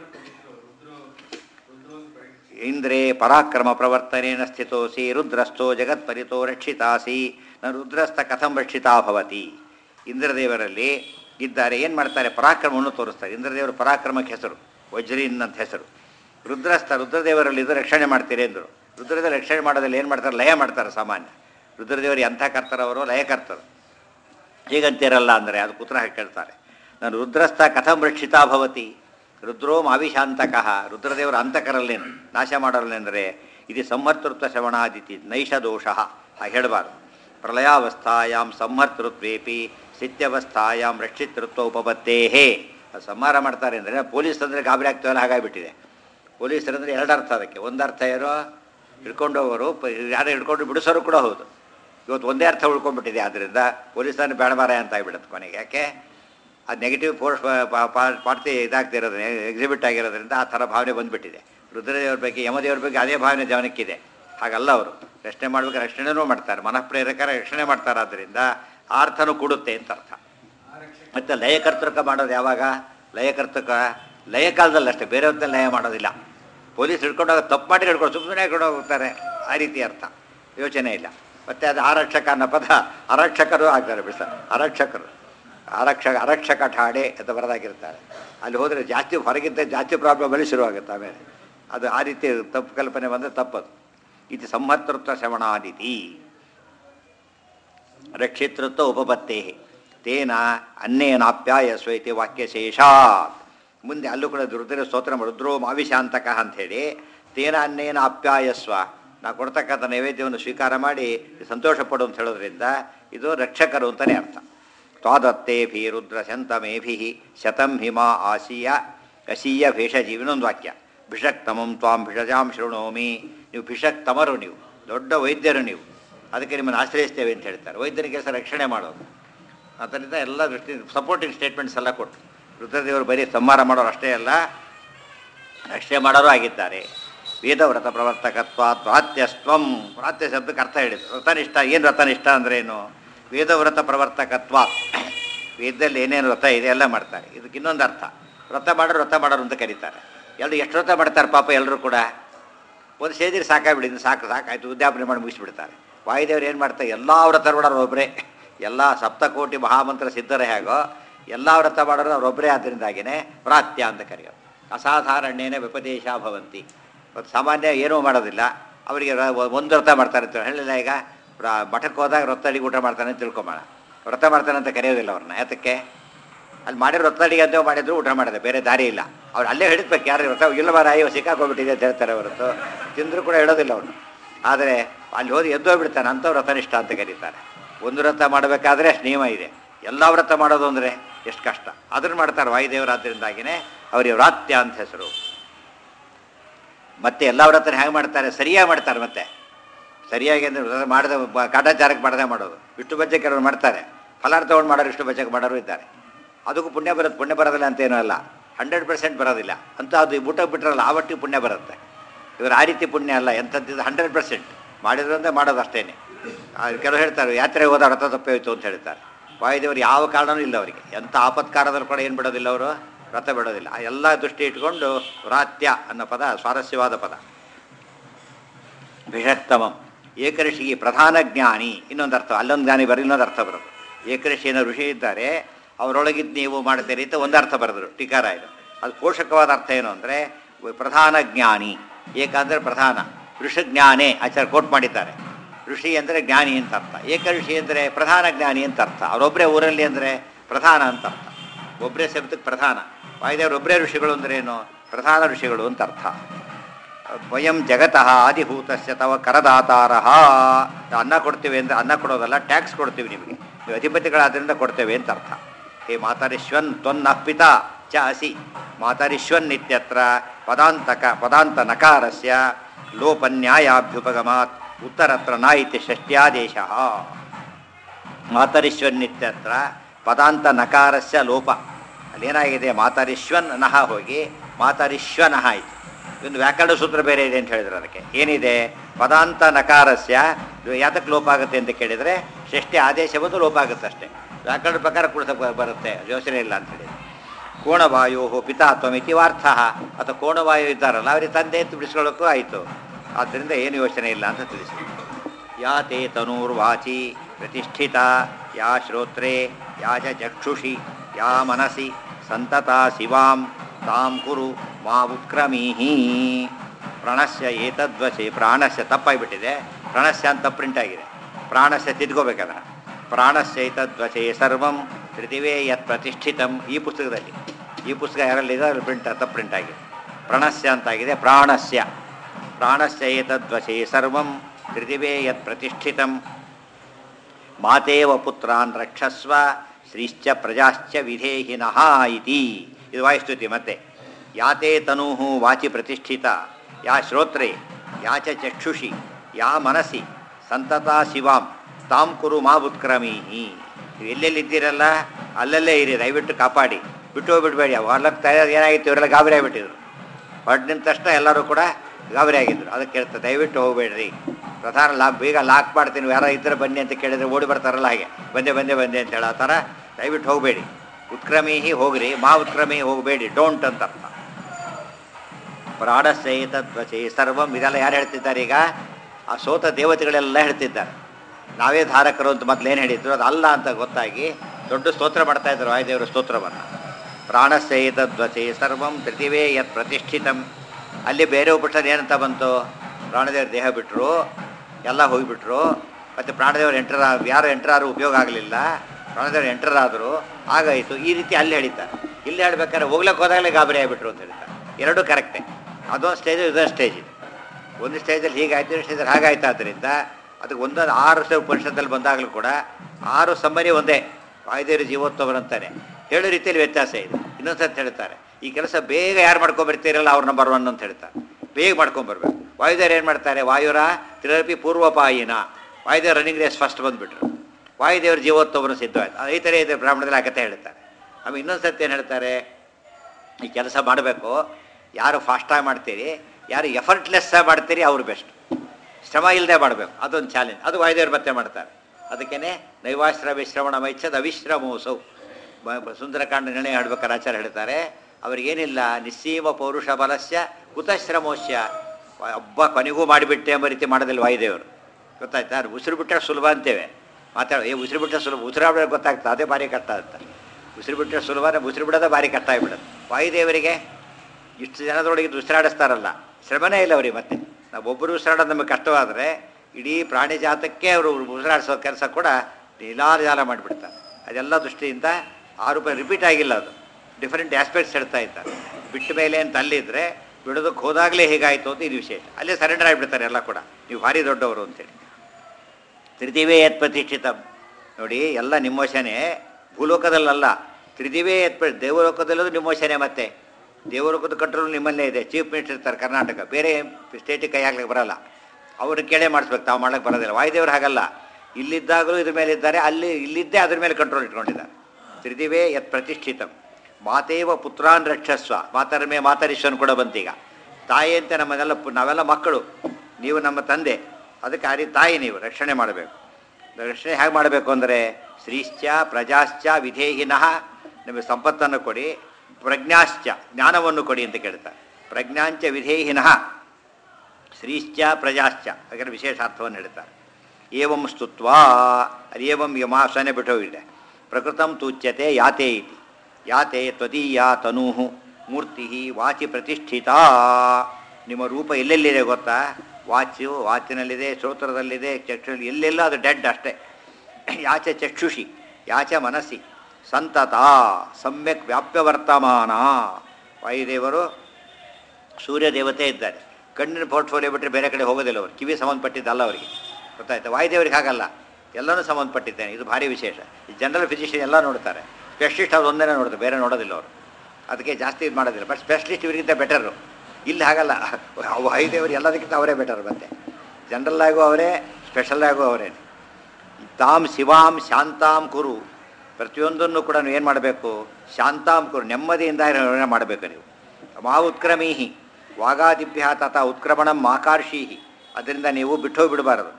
ಇಂದ್ರೇ ಪರಾಕ್ರಮ ಪ್ರವರ್ತನೇನ ಸ್ಥಿತೋಸಿ ರುದ್ರಸ್ಥೋ ಜಗತ್ಪರಿತೋ ರಕ್ಷಿತಾಸಿ ನ ರುದ್ರಸ್ಥ ಕಥಂ ರಕ್ಷಿತಾ ಭವತಿ ಇಂದ್ರದೇವರಲ್ಲಿ ಇದ್ದಾರೆ ಏನು ಮಾಡ್ತಾರೆ ಪರಾಕ್ರಮವನ್ನು ತೋರಿಸ್ತಾರೆ ಇಂದ್ರದೇವರು ಪರಾಕ್ರಮಕ್ಕೆ ಹೆಸರು ವಜ್ರೀನ್ ಅಂತ ಹೆಸರು ರುದ್ರಸ್ಥ ರುದ್ರದೇವರಲ್ಲಿ ಇದು ರಕ್ಷಣೆ ಮಾಡ್ತೀರಿ ಅಂದರು ರುದ್ರದೇವರು ರಕ್ಷಣೆ ಮಾಡೋದ್ರಲ್ಲಿ ಏನು ಮಾಡ್ತಾರೆ ಲಯ ಮಾಡ್ತಾರೆ ಸಾಮಾನ್ಯ ರುದ್ರದೇವರು ಎಂಥ ಕರ್ತರವರು ಲಯಕರ್ತರು ಹೀಗಂತಿರಲ್ಲ ಅಂದರೆ ಅದು ಕುತ್ರ ಕೇಳ್ತಾರೆ ನಾನು ರುದ್ರಸ್ಥ ಕಥಂ ರಕ್ಷಿತಾ ಭವತಿ ರುದ್ರೋ ಮಾವಿಶಾಂತಕಃ ರುದ್ರದೇವರ ಅಂತಕರಲ್ಲೇನು ನಾಶ ಮಾಡೋರಲ್ಲೆಂದರೆ ಇದು ಸಂಹರ್ತೃತ್ವ ಶ್ರವಣಾದಿತಿ ನೈಷ ದೋಷ ಹಾಗೆ ಹೇಳಬಾರ್ದು ಪ್ರಳಯಾವಸ್ಥಾಯಾಂ ಸಂಹರ್ತೃತ್ವೇಪಿ ಸ್ಥಿತ್ಯವಸ್ಥಾಯಾಂ ರಕ್ಷಿತೃತ್ವ ಉಪಪತ್ತೇಹೇ ಅದು ಸಂಹಾರ ಮಾಡ್ತಾರೆ ಅಂದರೆ ಪೊಲೀಸ್ ಅಂದರೆ ಗಾಬರಿ ಆಗ್ತಾವಲ್ಲ ಹಾಗಾಗಿಬಿಟ್ಟಿದೆ ಪೊಲೀಸರಂದರೆ ಎರಡು ಅರ್ಥ ಅದಕ್ಕೆ ಒಂದು ಅರ್ಥ ಏನೋ ಹಿಡ್ಕೊಂಡೋಗೋರು ಪ- ಯಾರು ಹಿಡ್ಕೊಂಡು ಬಿಡಿಸೋರು ಕೂಡ ಹೌದು ಇವತ್ತು ಒಂದೇ ಅರ್ಥ ಉಳ್ಕೊಂಡ್ಬಿಟ್ಟಿದೆ ಆದ್ದರಿಂದ ಪೊಲೀಸರನ್ನು ಬೇಡಬಾರ ಅಂತ ಆಗಿಬಿಡುತ್ತೆ ಕೊನೆಗೆ ಯಾಕೆ ಅದು ನೆಗೆಟಿವ್ ಫೋರ್ಸ್ ಪಾರ್ಟಿ ಇದಾಗ್ತಿರೋದು ಎಕ್ಸಿಬಿಟ್ ಆಗಿರೋದ್ರಿಂದ ಆ ಥರ ಭಾವನೆ ಬಂದುಬಿಟ್ಟಿದೆ ರುದ್ರದೇವ್ರ ಬಗ್ಗೆ ಯಮದೇವ್ರ ಬಗ್ಗೆ ಅದೇ ಭಾವನೆ ಜವನಕ್ಕಿದೆ ಹಾಗಲ್ಲ ಅವರು ರಕ್ಷಣೆ ಮಾಡ್ಬೇಕು ರಕ್ಷಣೆನೂ ಮಾಡ್ತಾರೆ ಮನಃಪ್ರೇರಕರ ರಕ್ಷಣೆ ಮಾಡ್ತಾರೆ ಆದ್ದರಿಂದ ಆ ಅರ್ಥನೂ ಕೊಡುತ್ತೆ ಅಂತ ಅರ್ಥ ಮತ್ತು ಲಯಕರ್ತೃಕ ಮಾಡೋದು ಯಾವಾಗ ಲಯಕರ್ತೃಕ ಲಯ ಕಾಲದಲ್ಲಿ ಅಷ್ಟೇ ಬೇರೆ ಹೊತ್ತಲ್ಲಿ ಲಯ ಮಾಡೋದಿಲ್ಲ ಪೊಲೀಸ್ ಹಿಡ್ಕೊಂಡೋಗ ತಪ್ಪು ಮಾಡಿ ಹಿಡ್ಕೊಂಡು ಸುಮ್ಮನೆ ಹಿಡ್ಕೊಂಡು ಹೋಗ್ತಾರೆ ಆ ರೀತಿ ಅರ್ಥ ಯೋಚನೆ ಇಲ್ಲ ಮತ್ತು ಅದು ಆರಕ್ಷಕ ಅನ್ನೋ ಪದ ಆರಕ್ಷಕರು ಆಗ್ತಾರೆ ಬಿಡಿಸ ಆರಕ್ಷಕರು ಆರಕ್ಷಕ ಆರಕ್ಷಕ ಠಾಣೆ ಅಂತ ಬರೆದಾಗಿರ್ತಾರೆ ಅಲ್ಲಿ ಹೋದರೆ ಜಾಸ್ತಿ ಹೊರಗಿಂತ ಜಾಸ್ತಿ ಪ್ರಾಬ್ಲಮ್ ಅಲ್ಲಿ ಶುರುವಾಗುತ್ತೆ ಆಮೇಲೆ ಅದು ಆ ರೀತಿ ತಪ್ಪು ಕಲ್ಪನೆ ಬಂದರೆ ತಪ್ಪದು ಇದು ಸಂಹರ್ತೃತ್ವ ಶ್ರವಣಾದಿತಿ ರಕ್ಷಿತೃತ್ವ ಉಪಪತ್ತೇ ತೇನ ಅನ್ನೇನಾಪ್ಯಾಯಸ್ವ ಇತಿ ವಾಕ್ಯಶೇಷಾತ್ ಮುಂದೆ ಅಲ್ಲೂ ಕೂಡ ರುದ್ರ ಸ್ತೋತ್ರ ರುದ್ರೋ ಮಾವಿಶಾಂತಕ ಅಂಥೇಳಿ ತೇನ ಅನ್ನೇನ ಆಪ್ಯಾಯಸ್ವ ನಾವು ಕೊಡ್ತಕ್ಕಂಥ ನೈವೇದ್ಯವನ್ನು ಸ್ವೀಕಾರ ಮಾಡಿ ಸಂತೋಷ ಪಡು ಅಂತ ಹೇಳೋದ್ರಿಂದ ಇದು ರಕ್ಷಕರು ಅಂತಲೇ ಅರ್ಥ ತ್ವಾದತ್ತೇಭಿ ರುದ್ರ ಶಂತಮೇಭಿ ಶತಂ ಹಿಮ ಆಸೀಯ ಅಸೀಯ ಭೇಷಜಿ ಇನ್ನೊಂದು ವಾಕ್ಯ ಭಿಷಕ್ತಮಂ ತ್ವಾಂ ಭಿಷಜಾಂ ಶೃಣೋಮಿ ನೀವು ಭಿಷಕ್ತಮರು ನೀವು ದೊಡ್ಡ ವೈದ್ಯರು ನೀವು ಅದಕ್ಕೆ ನಿಮ್ಮನ್ನು ಆಶ್ರಯಿಸ್ತೇವೆ ಅಂತ ಹೇಳ್ತಾರೆ ವೈದ್ಯರ ಕೆಲಸ ರಕ್ಷಣೆ ಮಾಡೋದು ಅದರಿಂದ ಎಲ್ಲ ದೃಷ್ಟಿ ಸಪೋರ್ಟಿಂಗ್ ಸ್ಟೇಟ್ಮೆಂಟ್ಸ್ ಎಲ್ಲ ಕೊಟ್ಟು ರುದ್ರದೇವರು ಬರೀ ಸಂಹಾರ ಮಾಡೋರು ಅಷ್ಟೇ ಅಲ್ಲ ರಕ್ಷಣೆ ಮಾಡೋರು ಆಗಿದ್ದಾರೆ ವೇದವ್ರತ ಪ್ರವರ್ತಕತ್ವ ಪ್ರಾತ್ಯಸ್ತ್ವಂ ಪ್ರಾತ್ಯ ಶಬ್ದಕ್ಕೆ ಅರ್ಥ ಹೇಳಿದ್ರು ವ್ರತನಿಷ್ಠ ಏನು ವ್ರತನಿಷ್ಠ ಅಂದ್ರೆ ಏನು ವೇದವ್ರತ ಪ್ರವರ್ತಕತ್ವ ವೇದದಲ್ಲಿ ಏನೇನು ವ್ರತ ಇದೆ ಎಲ್ಲ ಮಾಡ್ತಾರೆ ಇದಕ್ಕೆ ಇನ್ನೊಂದು ಅರ್ಥ ವ್ರತ ಮಾಡೋರು ವ್ರತ ಮಾಡೋರು ಅಂತ ಕರೀತಾರೆ ಎಲ್ಲರೂ ಎಷ್ಟು ವ್ರತ ಮಾಡ್ತಾರೆ ಪಾಪ ಎಲ್ಲರೂ ಕೂಡ ಒಂದು ಸೇದಿರಿ ಸಾಕಾಗ್ಬಿಡಿ ಇನ್ನು ಸಾಕು ಸಾಕಾಯ್ತು ಉದ್ಯಾಪನೆ ಮಾಡಿ ಮುಗಿಸ್ಬಿಡ್ತಾರೆ ವಾಯುದೇವರು ಏನು ಮಾಡ್ತಾರೆ ಎಲ್ಲ ವ್ರತ ಮಾಡೋರು ಒಬ್ಬರೇ ಎಲ್ಲ ಸಪ್ತಕೋಟಿ ಮಹಾಮಂತ್ರ ಸಿದ್ಧರ ಹೇಗೋ ಎಲ್ಲ ವ್ರತ ಮಾಡೋರು ಅವರೊಬ್ಬರೇ ಆದ್ದರಿಂದಾಗಿಯೇ ಪ್ರಾತ್ಯ ಅಂತ ಕರೆಯೋದು ಅಸಾಧಾರಣೇನ ವ್ಯಪದೇಶ ಭವಂತಿ ಮತ್ತು ಸಾಮಾನ್ಯ ಏನೂ ಮಾಡೋದಿಲ್ಲ ಅವರಿಗೆ ರ- ಒಂದು ವ್ರತ ಮಾಡ್ತಾರೆ ಅಂತ ಹೇಳಿಲ್ಲ ಈಗ ಪ್ರ- ಮಠಕ್ಕೆ ಹೋದಾಗ ವ್ರತ ಅಡಿಗೆ ಊಟ ಮಾಡ್ತಾನೆ ಅಂತ ತಿಳ್ಕೊಂಬೋಣ ವ್ರತ ಮಾಡ್ತಾನೆ ಅಂತ ಕರೆಯೋದಿಲ್ಲ ಅವ್ರನ್ನ ಯಾತಕ್ಕೆ ಅಲ್ಲಿ ಮಾಡಿರೋ ವ್ರತ ಅಡಿಗೆ ಅಂತ ಮಾಡಿದ್ರು ಊಟ ಮಾಡಿದೆ ಬೇರೆ ದಾರಿ ಇಲ್ಲ ಅವ್ರು ಅಲ್ಲೇ ಹಿಡಿದ್ಬೇಕು ಯಾರು ವ್ರತ ಇಲ್ಲ ಅಯ್ಯೋ ಸಿಕ್ಕಾಕೊಂಡ್ಬಿಟ್ಟಿದೆ ಅಂತ ಹೇಳ್ತಾರೆ ಹೊರತು ತಿಂದರೂ ಕೂಡ ಹೇಳೋದಿಲ್ಲ ಅವನು ಆದರೆ ಅಲ್ಲಿ ಹೋಗಿ ಎದ್ದೋಗ್ಬಿಡ್ತಾನೆ ಅಂಥ ವ್ರತನಿಷ್ಠ ಅಂತ ಕರೀತಾರೆ ಒಂದು ವ್ರತ ಮಾಡಬೇಕಾದ್ರೆ ಅಷ್ಟು ನಿಯಮ ಇದೆ ಎಲ್ಲ ವ್ರತ ಮಾಡೋದು ಅಂದರೆ ಎಷ್ಟು ಕಷ್ಟ ಅದನ್ನು ಮಾಡ್ತಾರೆ ವಾಯುದೇವರಾದ್ದರಿಂದಾಗಿಯೇ ಅವರಿಗೆ ವ್ರಾತ್ಯ ಅಂತ ಹೆಸರು ಮತ್ತೆ ಎಲ್ಲ ವ್ರತನ ಹೇಗೆ ಮಾಡ್ತಾರೆ ಸರಿಯಾಗಿ ಮಾಡ್ತಾರೆ ಮತ್ತೆ ಸರಿಯಾಗಿ ಅಂದರೆ ವ್ರತ ಮಾಡದೆ ಬ- ಕಾಟಾಚಾರಕ್ಕೆ ಮಾಡದೆ ಮಾಡೋದು ಇಷ್ಟು ಬಜ್ಜೆ ಕೆಲವರು ಮಾಡ್ತಾರೆ ಫಲಾರ್ ತೊಗೊಂಡು ಮಾಡೋರು ಇಷ್ಟು ಬಜ್ಜೆಗೆ ಮಾಡೋರು ಇದ್ದಾರೆ ಅದಕ್ಕೂ ಪುಣ್ಯ ಬರುತ್ತೆ ಪುಣ್ಯ ಬರೋದಿಲ್ಲ ಅಂತೇನೂ ಅಲ್ಲ ಹಂಡ್ರೆಡ್ ಪರ್ಸೆಂಟ್ ಬರೋದಿಲ್ಲ ಅಂತ ಅದು ಊಟ ಬಿಟ್ರಲ್ಲ ಆ ಮಟ್ಟಿಗೆ ಪುಣ್ಯ ಬರುತ್ತೆ ಇವರು ಆ ರೀತಿ ಪುಣ್ಯ ಅಲ್ಲ ಎಂಥದ್ದು ಹಂಡ್ರೆಡ್ ಪರ್ಸೆಂಟ್ ಮಾಡಿದ್ರು ಅಂದರೆ ಮಾಡೋದು ಅಷ್ಟೇ ಕೆಲವರು ಹೇಳ್ತಾರೆ ಯಾತ್ರೆ ಹೋದ ವ್ರತ ತಪ್ಪೇ ಹೋಯ್ತು ಅಂತ ಹೇಳ್ತಾರೆ ವಾಯುದೇವರು ಯಾವ ಕಾರಣನೂ ಇಲ್ಲ ಅವರಿಗೆ ಎಂಥ ಆಪತ್ಕಾರದಲ್ಲಿ ಕೂಡ ಏನು ಬಿಡೋದಿಲ್ಲ ಅವರು ವ್ರತ ಬಿಡೋದಿಲ್ಲ ಆ ಎಲ್ಲ ದೃಷ್ಟಿ ಇಟ್ಕೊಂಡು ವ್ರಾತ್ಯ ಅನ್ನೋ ಪದ ಸ್ವಾರಸ್ಯವಾದ ಪದ ಭಿಷಕ್ತಮಂ ಏಕಋಷಿಗೆ ಪ್ರಧಾನ ಜ್ಞಾನಿ ಇನ್ನೊಂದು ಅರ್ಥ ಅಲ್ಲೊಂದು ಜ್ಞಾನಿ ಬರ ಇನ್ನೊಂದು ಅರ್ಥ ಬರೋದು ಏಕಋಷಿಯನ್ನು ಋಷಿ ಇದ್ದಾರೆ ಅವರೊಳಗಿದ್ದು ನೀವು ಮಾಡ್ತೀರಿ ಅಂತ ಒಂದು ಅರ್ಥ ಬರೆದರು ಟೀಕಾರಾಯರು ಅದು ಪೋಷಕವಾದ ಅರ್ಥ ಏನು ಅಂದರೆ ಪ್ರಧಾನ ಜ್ಞಾನಿ ಏಕಾಂದರೆ ಪ್ರಧಾನ ಋಷಜ್ಞಾನೇ ಆಚಾರ್ಯ ಕೋಟ್ ಮಾಡಿದ್ದಾರೆ ಋಷಿ ಅಂದರೆ ಜ್ಞಾನಿ ಅಂತ ಅರ್ಥ ಏಕ ಋಷಿ ಅಂದರೆ ಪ್ರಧಾನ ಜ್ಞಾನಿ ಅಂತ ಅರ್ಥ ಅವರೊಬ್ಬರೇ ಊರಲ್ಲಿ ಅಂದರೆ ಪ್ರಧಾನ ಅಂತ ಅರ್ಥ ಒಬ್ಬರೇ ಶಬ್ದಕ್ಕೆ ಪ್ರಧಾನ ವಾಯುದೇವರು ಒಬ್ಬರೇ ಋಷಿಗಳು ಅಂದ್ರೆ ಏನು ಪ್ರಧಾನ ಋಷಿಗಳು ಅಂತ ಅರ್ಥ ವಯಂ ಜಗತಃ ಆದಿಭೂತಸ್ಯ ತವ ಕರದಾತಾರ ಅನ್ನ ಕೊಡ್ತೀವಿ ಅಂದರೆ ಅನ್ನ ಕೊಡೋದಲ್ಲ ಟ್ಯಾಕ್ಸ್ ಕೊಡ್ತೀವಿ ನಿಮಗೆ ನೀವು ಅಧಿಪತಿಗಳಾದ್ರಿಂದ ಕೊಡ್ತೇವೆ ಅಂತ ಅರ್ಥ ಹೇ ಮಾತರಿಶ್ವನ್ ತ್ವನ್ನಪ್ಪಿತ ಚ ಅಸಿ ಮಾತರಿಶ್ವನ್ ಇತ್ಯತ್ರ ಪದಾಂತಕ ಪದಾಂತ ನಕಾರಸ್ಯ ಲೋಪನ್ಯಾಯಾಭ್ಯುಪಗಮಾತ್ ಉತ್ತರತ್ರ ನ ಇತಿ ಷಷ್ಟ್ಯಾದೇಶ ಮಾತರಿಶ್ವನ್ನಿತ್ಯತ್ರ ಪದಾಂತ ನಕಾರಸ್ಯ ಲೋಪ ಅಲ್ಲೇನಾಗಿದೆ ಮಾತರಿಶ್ವನ್ ನಹ ಹೋಗಿ ಮಾತರಿಶ್ವನಃ ಆಯಿತು ಒಂದು ವ್ಯಾಕರಣ ಸೂತ್ರ ಬೇರೆ ಇದೆ ಅಂತ ಹೇಳಿದ್ರು ಅದಕ್ಕೆ ಏನಿದೆ ಪದಾಂತ ನಕಾರಸ್ಯ ಇದು ಯಾತಕ್ಕೆ ಲೋಪ ಆಗುತ್ತೆ ಅಂತ ಕೇಳಿದರೆ ಷಷ್ಠಿ ಆದೇಶ ಬಂದು ಲೋಪ ಆಗುತ್ತೆ ಅಷ್ಟೇ ವ್ಯಾಕರಣ ಪ್ರಕಾರ ಕೂಡ ಸ್ವಲ್ಪ ಬರುತ್ತೆ ಯೋಚನೆ ಇಲ್ಲ ಅಂತ ಹೇಳಿ ಕೋಣವಾಯೋ ಪಿತಾ ತ್ವಮಿತಿ ವಾರ್ಥ ಅಥವಾ ಕೋಣವಾಯು ಇದ್ದಾರಲ್ಲ ಅವರಿಗೆ ತಂದೆ ಎತ್ತು ಬಿಡಿಸ್ಕೊಳ್ಳೋಕ್ಕೂ ಆಯಿತು ಆದ್ದರಿಂದ ಏನು ಯೋಚನೆ ಇಲ್ಲ ಅಂತ ತಿಳಿಸಿ ಯಾ ತೇ ತನೂರ್ವಾಚಿ ಪ್ರತಿಷ್ಠಿತ ಯಾ ಶ್ರೋತ್ರೇ ಯಾ ಚ ಚಕ್ಷುಷಿ ಯಾ ಮನಸಿ ಸಂತತ ಶಿವಾಂ ತಾಂ ಕುರು ಮಾ ಉತ್ಕ್ರಮೀಹಿ ಪ್ರಣಸ್ಯ ಏತದ್ವಶೆ ಪ್ರಾಣಸ್ಯ ತಪ್ಪಾಗಿಬಿಟ್ಟಿದೆ ಪ್ರಣಸ್ಯ ಅಂತ ಪ್ರಿಂಟ್ ಆಗಿದೆ ಪ್ರಾಣಸ್ಯ ತಿದ್ಕೋಬೇಕದರ ಪ್ರಾಣಸ್ಯ ಏತದ್ವಶೆ ಸರ್ವಂ ಪೃಥಿವೇ ಯತ್ ಪ್ರತಿಷ್ಠಿತಂ ಈ ಪುಸ್ತಕದಲ್ಲಿ ಈ ಪುಸ್ತಕ ಯಾರಲ್ಲಿದೆ ಅದ್ರಲ್ಲಿ ಪ್ರಿಂಟ್ ತಪ್ಪು ಪ್ರಿಂಟ್ ಆಗಿದೆ ಪ್ರಣಸ್ಯ ಅಂತಾಗಿದೆ ಪ್ರಾಣಸ್ಯ ಪ್ರಾಣಸ್ಯ ಏತದ್ವಶೆ ಸರ್ವಂ ಪೃಥಿವೇ ಯತ್ ಪ್ರತಿಷ್ಠಿತಂ ಮಾತೇವ ಪುತ್ರಾನ್ ರಕ್ಷಸ್ವ ಶ್ರೀಶ್ಚ ಪ್ರಜಾಶ್ಚ ವಿಧೇಹಿನಃ ಇತಿ ಇದು ವಾಯುಸ್ತುತಿ ಮತ್ತೆ ಯಾತೇ ತನೂಹು ವಾಚಿ ಪ್ರತಿಷ್ಠಿತ ಯಾ ಶ್ರೋತ್ರೆ ಯಾ ಚ ಚಕ್ಷುಷಿ ಯಾ ಮನಸಿ ಸಂತತ ಶಿವಾಂ ತಾಂ ಕುರು ಮಾ ಉತ್ಕ್ರಮೀಹಿ ನೀವು ಎಲ್ಲೆಲ್ಲಿದ್ದೀರಲ್ಲ ಅಲ್ಲಲ್ಲೇ ಇರಿ ದಯವಿಟ್ಟು ಕಾಪಾಡಿ ಬಿಟ್ಟು ಹೋಗ್ಬಿಡ್ಬೇಡಿ ಹೊರಲಕ್ಕೆ ತಯಾರು ಏನಾಗಿತ್ತು ಇವರೆಲ್ಲ ಗಾಬರಿ ಆಗಿಬಿಟ್ಟಿದ್ರು ಹೊರಟು ನಿಂತ ತಕ್ಷಣ ಎಲ್ಲರೂ ಕೂಡ ಗಾಬರಿ ಆಗಿದ್ರು ಅದಕ್ಕೆ ಹೇಳ್ತಾರೆ ದಯವಿಟ್ಟು ಹೋಗಬೇಡ್ರಿ ಪ್ರಧಾನ ಲಾಕ್ ಬೇಗ ಲಾಕ್ ಮಾಡ್ತೀನಿ ಯಾರೋ ಇದ್ರೆ ಬನ್ನಿ ಅಂತ ಕೇಳಿದ್ರೆ ಓಡಿ ಬರ್ತಾರಲ್ಲ ಹಾಗೆ ಬಂದೆ ಬಂದೆ ಬಂದೆ ಅಂತ ಹೇಳೋ ಥರ ದಯವಿಟ್ಟು ಹೋಗಬೇಡಿ ಉತ್ಕ್ರಮೀಹಿ ಹೋಗ್ರಿ ಮಾ ಉತ್ಕ್ರಮಿ ಹೋಗಬೇಡಿ ಡೋಂಟ್ ಅಂತ ಅರ್ಥ ಪ್ರಾಣಸಹಿತಧ್ವಚೆ ಸರ್ವಂ ಇದೆಲ್ಲ ಯಾರು ಹೇಳ್ತಿದ್ದಾರೆ ಈಗ ಆ ಸೋತ ದೇವತೆಗಳೆಲ್ಲ ಹೇಳ್ತಿದ್ದಾರೆ ನಾವೇ ಧಾರಕರು ಅಂತ ಮೊದಲೇನು ಹೇಳಿದ್ರು ಅದು ಅಲ್ಲ ಅಂತ ಗೊತ್ತಾಗಿ ದೊಡ್ಡ ಸ್ತೋತ್ರ ಮಾಡ್ತಾ ಇದ್ರು ವಾಯುದೇವರ ಸ್ತೋತ್ರವನ್ನು ಪ್ರಾಣಸಹಿತಧ್ವಚೆ ಸರ್ವಂ ಪೃಥಿವೇ ಯತ್ ಪ್ರತಿಷ್ಠಿತಂ ಅಲ್ಲಿ ಬೇರೆ ಉಪನಿಷತ್ ಏನಂತ ಬಂತು ಪ್ರಾಣದೇವ್ರ ದೇಹ ಬಿಟ್ಟರು ಎಲ್ಲ ಹೋಗಿಬಿಟ್ರು ಮತ್ತು ಪ್ರಾಣದೇವರು ಎಂಟರ್ ಯಾರು ಎಂಟರ್ ಆದ್ರೂ ಉಪಯೋಗ ಆಗಲಿಲ್ಲ ಪ್ರಾಣದೇವರು ಎಂಟರ್ ಆದರು ಆಗಾಯಿತು ಈ ರೀತಿ ಅಲ್ಲಿ ಹೇಳಿದ್ದಾರೆ ಇಲ್ಲಿ ಹೇಳ್ಬೇಕಾದ್ರೆ ಹೋಗ್ಲಿಕ್ಕೆ ಹೋದಾಗಲೇ ಗಾಬರಿ ಆಗಿಬಿಟ್ರು ಅಂತ ಹೇಳ್ತಾರೆ ಎರಡೂ ಕರೆಕ್ಟೇ ಅದೊಂದು ಸ್ಟೇಜು ಇದೊಂದು ಸ್ಟೇಜ್ ಇದೆ ಒಂದು ಸ್ಟೇಜಲ್ಲಿ ಹೀಗಾಯ್ತು ಇನ್ನೊಂದು ಸ್ಟೇಜಲ್ಲಿ ಹಾಗಾಯ್ತು ಆದ್ದರಿಂದ ಅದಕ್ಕೆ ಒಂದೊಂದು ಆರು ಸ್ಟೇಜ್ ಉಪನಿಷತ್ತಲ್ಲಿ ಬಂದಾಗಲೂ ಕೂಡ ಆರು ಸಮ್ಮರಿ ಒಂದೇ ವಾಯುದೇವರು ಜೀವೋತ್ತಮರಂತಾನೆ ಹೇಳೋ ರೀತಿಯಲ್ಲಿ ವ್ಯತ್ಯಾಸ ಇದೆ ಇನ್ನೊಂದು ಸತಿ ಹೇಳ್ತಾರೆ ಈ ಕೆಲಸ ಬೇಗ ಯಾರು ಮಾಡ್ಕೊಂಬರ್ತೀರಲ್ಲ ಅವ್ರು ನಂಬರ್ ಒನ್ ಅಂತ ಹೇಳ್ತಾರೆ ಬೇಗ ಮಾಡ್ಕೊಂಬರ್ಬೇಕು ವಾಯುದೇವರು ಏನು ಮಾಡ್ತಾರೆ ವಾಯುರ ತಿರಪಿ ಪೂರ್ವಪಾಯಿನ ವಾಯುದೇವ್ರ ರನ್ನಿಂಗ್ ರೇಸ್ ಫಸ್ಟ್ ಬಂದುಬಿಟ್ರು ವಾಯುದೇವ್ರ ಜೀವೋತ್ತಮನ ಸಿದ್ಧವಾಯ್ತು ಈ ಥರ ಇದೆ ಬ್ರಾಹ್ಮಣದಲ್ಲಿ ಆ ಕಥೆ ಹೇಳ್ತಾರೆ ಆಮೇಲೆ ಇನ್ನೊಂದು ಸತಿ ಏನು ಹೇಳ್ತಾರೆ ಈ ಕೆಲಸ ಮಾಡಬೇಕು ಯಾರು ಫಾಸ್ಟಾಗಿ ಮಾಡ್ತೀರಿ ಯಾರು ಎಫರ್ಟ್ಲೆಸ್ ಮಾಡ್ತೀರಿ ಅವ್ರು ಬೆಸ್ಟ್ ಶ್ರಮ ಇಲ್ಲದೆ ಮಾಡಬೇಕು ಅದೊಂದು ಚಾಲೆಂಜ್ ಅದು ವಾಯುದೇವರು ಮತ್ತೆ ಮಾಡ್ತಾರೆ ಅದಕ್ಕೇ ನೈವಾಶ್ರ ವಿಶ್ರವಣ ಮೈಚ್ಛದ ಅವಿಶ್ರಮೋಸೌ ಸುಂದರಕಾಂಡ ನಿರ್ಣಯ ಹೇಳ್ಬೇಕಾದ್ರೆ ಆಚಾರ್ಯ ಹೇಳ್ತಾರೆ ಅವ್ರಿಗೇನಿಲ್ಲ ನಿಸ್ಸೀಮ ಪೌರುಷ ಬಲಸ್ಯ ಕುತಶ್ರಮೋಶ್ಯ ಒಬ್ಬ ಕೊನೆಗೂ ಮಾಡಿಬಿಟ್ಟೆ ಎಂಬ ರೀತಿ ಮಾಡೋದಿಲ್ಲ ವಾಯುದೇವರು ಗೊತ್ತಾಯ್ತಾ ಅದು ಉಸಿರು ಬಿಟ್ಟರೆ ಸುಲಭ ಅಂತೇವೆ ಮಾತಾಡೋ ಏ ಉಸಿರು ಬಿಟ್ಟರೆ ಸುಲಭ ಉಸಿರಾಡ ಗೊತ್ತಾಗ್ತದೆ ಅದೇ ಭಾರಿ ಕಷ್ಟ ಅಂತ ಉಸಿರು ಬಿಟ್ಟರೆ ಸುಲಭ ಉಸಿರು ಬಿಡೋದೇ ಭಾರಿ ಕಷ್ಟ ಆಗಿಬಿಡೋದು ವಾಯುದೇವರಿಗೆ ಇಷ್ಟು ಜನದೊಳಗೆ ಉಸಿರಾಡಿಸ್ತಾರಲ್ಲ ಶ್ರಮನೇ ಇಲ್ಲ ಅವ್ರಿಗೆ ಮತ್ತೆ ನಾವು ಒಬ್ಬರು ಉಸಿರಾಡೋದು ನಮಗೆ ಕಷ್ಟವಾದರೆ ಇಡೀ ಪ್ರಾಣಿ ಜಾತಕ್ಕೆ ಅವರು ಉಸಿರಾಡಿಸೋ ಕೆಲಸ ಕೂಡ ಜಾಲ ಮಾಡಿಬಿಡ್ತಾರೆ ಅದೆಲ್ಲ ದೃಷ್ಟಿಯಿಂದ ಆರು ರೂಪಾಯಿ ರಿಪೀಟ್ ಆಗಿಲ್ಲ ಅದು ಡಿಫರೆಂಟ್ ಆಸ್ಪೆಕ್ಟ್ಸ್ ಹೇಳ್ತಾ ಇದ್ದಾರೆ ಬಿಟ್ಟ ಮೇಲೆ ಅಂತ ಅಲ್ಲಿದ್ದರೆ ಬಿಡೋದಕ್ಕೆ ಹೋದಾಗಲೇ ಹೇಗಾಯಿತು ಅಂತ ಇದು ವಿಶೇಷ ಅಲ್ಲೇ ಸರೆಂಡರ್ ಆಗಿಬಿಡ್ತಾರೆ ಎಲ್ಲ ಕೂಡ ನೀವು ಭಾರಿ ದೊಡ್ಡವರು ಅಂತೇಳಿ ತ್ರಿದಿವೇ ಯತ್ ಪ್ರತಿಷ್ಠಿತ ನೋಡಿ ಎಲ್ಲ ನಿಮ್ಮೋಶನೇ ಭೂಲೋಕದಲ್ಲಲ್ಲ ತ್ರಿದಿವೇ ಯತ್ ಪ್ರ- ದೇವಲೋಕದಲ್ಲೂ ನಿಮ್ಮೋಶನೇ ಮತ್ತೆ ದೇವಲೋಕದ ಕಂಟ್ರೋಲ್ ನಿಮ್ಮಲ್ಲೇ ಇದೆ ಚೀಫ್ ಮಿನಿಸ್ಟರ್ ಇರ್ತಾರೆ ಕರ್ನಾಟಕ ಬೇರೆ ಸ್ಟೇಟಿಗೆ ಕೈ ಹಾಕ್ಲಿಕ್ಕೆ ಬರಲ್ಲ ಅವ್ರನ್ನ ಕೇಳೇ ಮಾಡಿಸ್ಬೇಕು ತಾವು ಮಾಡ್ಲಿಕ್ಕೆ ಬರೋದಿಲ್ಲ ವಾಯುದೇವ್ರು ಹಾಗಲ್ಲ ಇಲ್ಲಿದ್ದಾಗಲೂ ಇದ್ರ ಮೇಲೆ ಇದ್ದಾರೆ ಅಲ್ಲಿ ಇಲ್ಲಿದ್ದೇ ಅದ್ರ ಮೇಲೆ ಕಂಟ್ರೋಲ್ ಇಟ್ಕೊಂಡಿದ್ದಾರೆ ತ್ರಿದಿವೇ ಯತ್ ಪ್ರತಿಷ್ಠಿತಂ ಮಾತೇವ ಪುತ್ರಾನ್ ರಕ್ಷಸ್ವ ಮಾತರ ಮೇ ಮಾತರಿಶ್ವನ್ ಕೂಡ ಬಂತೀಗ ತಾಯಿ ಅಂತ ನಮ್ಮನ್ನೆಲ್ಲ ಪು- ನಾವೆಲ್ಲ ಮಕ್ಕಳು ನೀವು ನಮ್ಮ ತಂದೆ ಅದಕ್ಕೆ ಆ ರೀತಿ ತಾಯಿ ನೀವು ರಕ್ಷಣೆ ಮಾಡಬೇಕು ರಕ್ಷಣೆ ಹೇಗೆ ಮಾಡಬೇಕು ಅಂದರೆ ಶ್ರೀಶ್ಚ ಪ್ರಜಾಶ್ಚ ವಿಧೇಹಿನಃ ನಿಮಗೆ ಸಂಪತ್ತನ್ನು ಕೊಡಿ ಪ್ರಜ್ಞಾಶ್ಚ ಜ್ಞಾನವನ್ನು ಕೊಡಿ ಅಂತ ಕೇಳ್ತಾರೆ ಪ್ರಜ್ಞಾಂಚ ವಿಧೇಹಿನಃ ಶ್ರೀಶ್ಚ ಪ್ರಜಾಶ್ಚ ಹಾಗಾದ್ರೆ ವಿಶೇಷ ಅರ್ಥವನ್ನು ಹೇಳ್ತಾರೆ ಏವಂ ಸ್ತುತ್ವಾ ಅದು ಏವಂ ಯಮಾಸನೆ ಬಿಟ್ಟೋಗಿದೆ ಪ್ರಕೃತಂ ತೂಚ್ಯತೆ ಯಾತೆ ಇತಿ ಯಾತೆ ತ್ವದೀಯ ತನೂ ಮೂರ್ತಿ ವಾಚಿ ಪ್ರತಿಷ್ಠಿತ ನಿಮ್ಮ ರೂಪ ಎಲ್ಲೆಲ್ಲಿದೆ ಗೊತ್ತಾ ವಾಚು ವಾಚಿನಲ್ಲಿದೆ ಶ್ರೋತ್ರದಲ್ಲಿದೆ ಚಕ್ಷುರಲ್ಲಿ ಎಲ್ಲೆಲ್ಲ ಅದು ಡೆಡ್ ಅಷ್ಟೇ ಯಾಚೆ ಚಕ್ಷುಷಿ ಯಾಚ ಮನಸ್ಸಿ ಸಂತತ ಸಮ್ಯಕ್ ವ್ಯಾಪ್ಯ ವರ್ತಮಾನ ವಾಯುದೇವರು ಸೂರ್ಯ ದೇವತೆ ಇದ್ದಾರೆ ಕಣ್ಣಿನ ಪೋರ್ಟ್ಫೋಲಿಯೋ ಬಿಟ್ಟರೆ ಬೇರೆ ಕಡೆ ಹೋಗೋದಿಲ್ಲ ಅವರು ಕಿವಿ ಸಂಬಂಧಪಟ್ಟಿದ್ದಲ್ಲ ಅವರಿಗೆ ಗೊತ್ತಾಯ್ತಾ ವಾಯುದೇವರಿಗೆ ಹಾಗಲ್ಲ ಎಲ್ಲನೂ ಸಂಬಂಧಪಟ್ಟಿದ್ದೇನೆ ಇದು ಭಾರಿ ವಿಶೇಷ ಈ ಜನರಲ್ ಫಿಸಿಷಿಯನ್ ಎಲ್ಲ ನೋಡ್ತಾರೆ ಸ್ಪೆಷಲಿಸ್ಟ್ ಅದು ಒಂದೇ ನೋಡ್ತಾರೆ ಬೇರೆ ನೋಡೋದಿಲ್ಲ ಅವರು ಅದಕ್ಕೆ ಜಾಸ್ತಿ ಇದು ಮಾಡೋದಿಲ್ಲ ಬಟ್ ಸ್ಪೆಷಲಿಸ್ಟ್ ಇವರಿಗಿಂತ ಬೆಟರು ಇಲ್ಲಿ ಹಾಗಲ್ಲ ವಾಯುದೇವರು ಎಲ್ಲದಕ್ಕಿಂತ ಅವರೇ ಬೆಟರ್ ಮತ್ತೆ ಜನರಲ್ ಆಗು ಅವರೇ ಸ್ಪೆಷಲ್ ಆಗು ಅವರೇ ತಾಂ ಶಿವಾಂ ಶಾಂತಾಂ ಕುರು ಪ್ರತಿಯೊಂದನ್ನು ಕೂಡ ನೀವು ಏನು ಮಾಡಬೇಕು ಶಾಂತಾಂ ಕುರು ನೆಮ್ಮದಿಯಿಂದ ನಿರ್ವಹಣೆ ಮಾಡಬೇಕು ನೀವು ಮಾ ಉತ್ಕ್ರಮೀಹಿ ವಾಗಾದಿಭ್ಯ ತಥ ಉತ್ಕ್ರಮಣಂ ಮಾಕಾರ್ಷೀಹಿ ಅದರಿಂದ ನೀವು ಬಿಟ್ಟು ಬಿಡಬಾರದು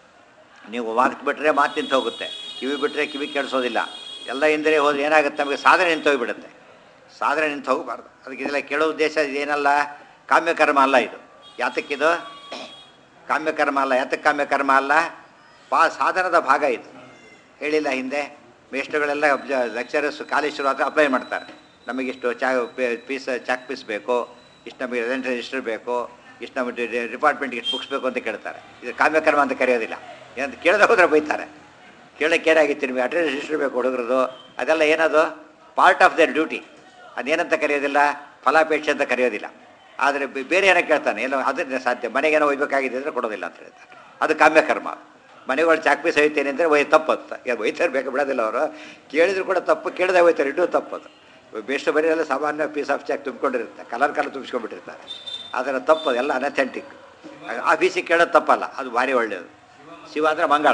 ನೀವು ಮಾತು ಬಿಟ್ಟರೆ ಮಾತು ನಿಂತು ಹೋಗುತ್ತೆ ಕಿವಿ ಬಿಟ್ಟರೆ ಕಿವಿ ಕೆಡಿಸೋದಿಲ್ಲ ಎಲ್ಲ ಹಿಂದೆ ಹೋದ್ರೆ ಏನಾಗುತ್ತೆ ನಮಗೆ ಸಾಧನೆ ನಿಂತು ಹೋಗಿಬಿಡುತ್ತೆ ಸಾಧನೆ ನಿಂತು ಹೋಗಬಾರ್ದು ಅದಕ್ಕೆ ಇದೆಲ್ಲ ಕೇಳೋ ಉದ್ದೇಶ ಇದೇನಲ್ಲ ಕಾಮ್ಯಕರ್ಮ ಅಲ್ಲ ಇದು ಯಾತಕ್ಕಿದು ಕಾಮ್ಯಕರ್ಮ ಅಲ್ಲ ಯಾತಕ್ಕೆ ಕಾಮ್ಯಕರ್ಮ ಅಲ್ಲ ಪಾ ಸಾಧನದ ಭಾಗ ಇದು ಹೇಳಿಲ್ಲ ಹಿಂದೆ ಮೇಷ್ಟ್ರುಗಳೆಲ್ಲ ಲೆಕ್ಚರರ್ಸ್ ಕಾಲೇಜರು ಆದರೆ ಅಪ್ಲೈ ಮಾಡ್ತಾರೆ ನಮಗಿಷ್ಟು ಚಾ ಪೀಸ್ ಚಾಕ್ ಪೀಸ್ ಬೇಕು ಇಷ್ಟು ನಮಗೆ ರೆಸೆಂಟ್ ರಿಜಿಸ್ಟರ್ ಬೇಕು ಇಷ್ಟು ನಮಗೆ ಡಿಪಾರ್ಟ್ಮೆಂಟ್ಗೆ ಇಷ್ಟು ಬುಕ್ಸ್ ಬೇಕು ಅಂತ ಕೇಳ್ತಾರೆ ಇದು ಕಾಮ್ಯಕರ್ಮ ಅಂತ ಕರೆಯೋದಿಲ್ಲ ಏನಂತ ಕೇಳದೆ ಹೋದ್ರೆ ಬೈತಾರೆ ಕೇಳಕ್ಕೆ ಏನಾಗಿತ್ತು ನಿಮಗೆ ಅಟೆಂಡೆನ್ಸ್ ರಿಜಿಸ್ಟರ್ ಬೇಕು ಹುಡುಗರದು ಅದೆಲ್ಲ ಏನದು ಪಾರ್ಟ್ ಆಫ್ ದರ್ ಡ್ಯೂಟಿ ಅದೇನಂತ ಕರೆಯೋದಿಲ್ಲ ಫಲಾಪೇಕ್ಷೆ ಅಂತ ಕರೆಯೋದಿಲ್ಲ ಆದರೆ ಬೆ- ಬೇರೆ ಏನೋ ಕೇಳ್ತಾನೆ ಎಲ್ಲ ಅದರಿಂದ ಸಾಧ್ಯ ಮನೆಗೇನೋ ಒಯ್ಬೇಕಾಗಿದೆ ಅಂದರೆ ಕೊಡೋದಿಲ್ಲ ಅಂತ ಹೇಳ್ತಾರೆ ಅದು ಕಾಮ್ಯಕರ್ಮ ಮನೆಗಳು ಚಾಕ್ ಪೀಸ್ ಒಯ್ತೇನೆ ಅಂದರೆ ಒಯ್ ತಪ್ಪತ್ತು ಯಾರು ಒಯ್ತಾರೆ ಬೇಕು ಬಿಡೋದಿಲ್ಲ ಅವರು ಕೇಳಿದ್ರು ಕೂಡ ತಪ್ಪು ಕೇಳದೆ ಒಯ್ತಾರೆ ಇಟ್ಟು ತಪ್ಪದು ಬೇಸ್ಟ್ ಬರೀ ಸಾಮಾನ್ಯ ಪೀಸ್ ಆಫ್ ಚಾಕ್ ತುಂಬಿಕೊಂಡಿರುತ್ತೆ ಕಲರ್ ಕಲರ್ ತುಂಬಿಸ್ಕೊಂಡ್ಬಿಟ್ಟಿರ್ತಾರೆ ಅದರ ತಪ್ಪು ಎಲ್ಲ ಅನಥೆಂಟಿಕ್ ಆಫೀಸಿಗೆ ಕೇಳೋದು ತಪ್ಪಲ್ಲ ಅದು ಭಾರಿ ಒಳ್ಳೆಯದು ಶಿವ ಅಂದರೆ ಮಂಗಳ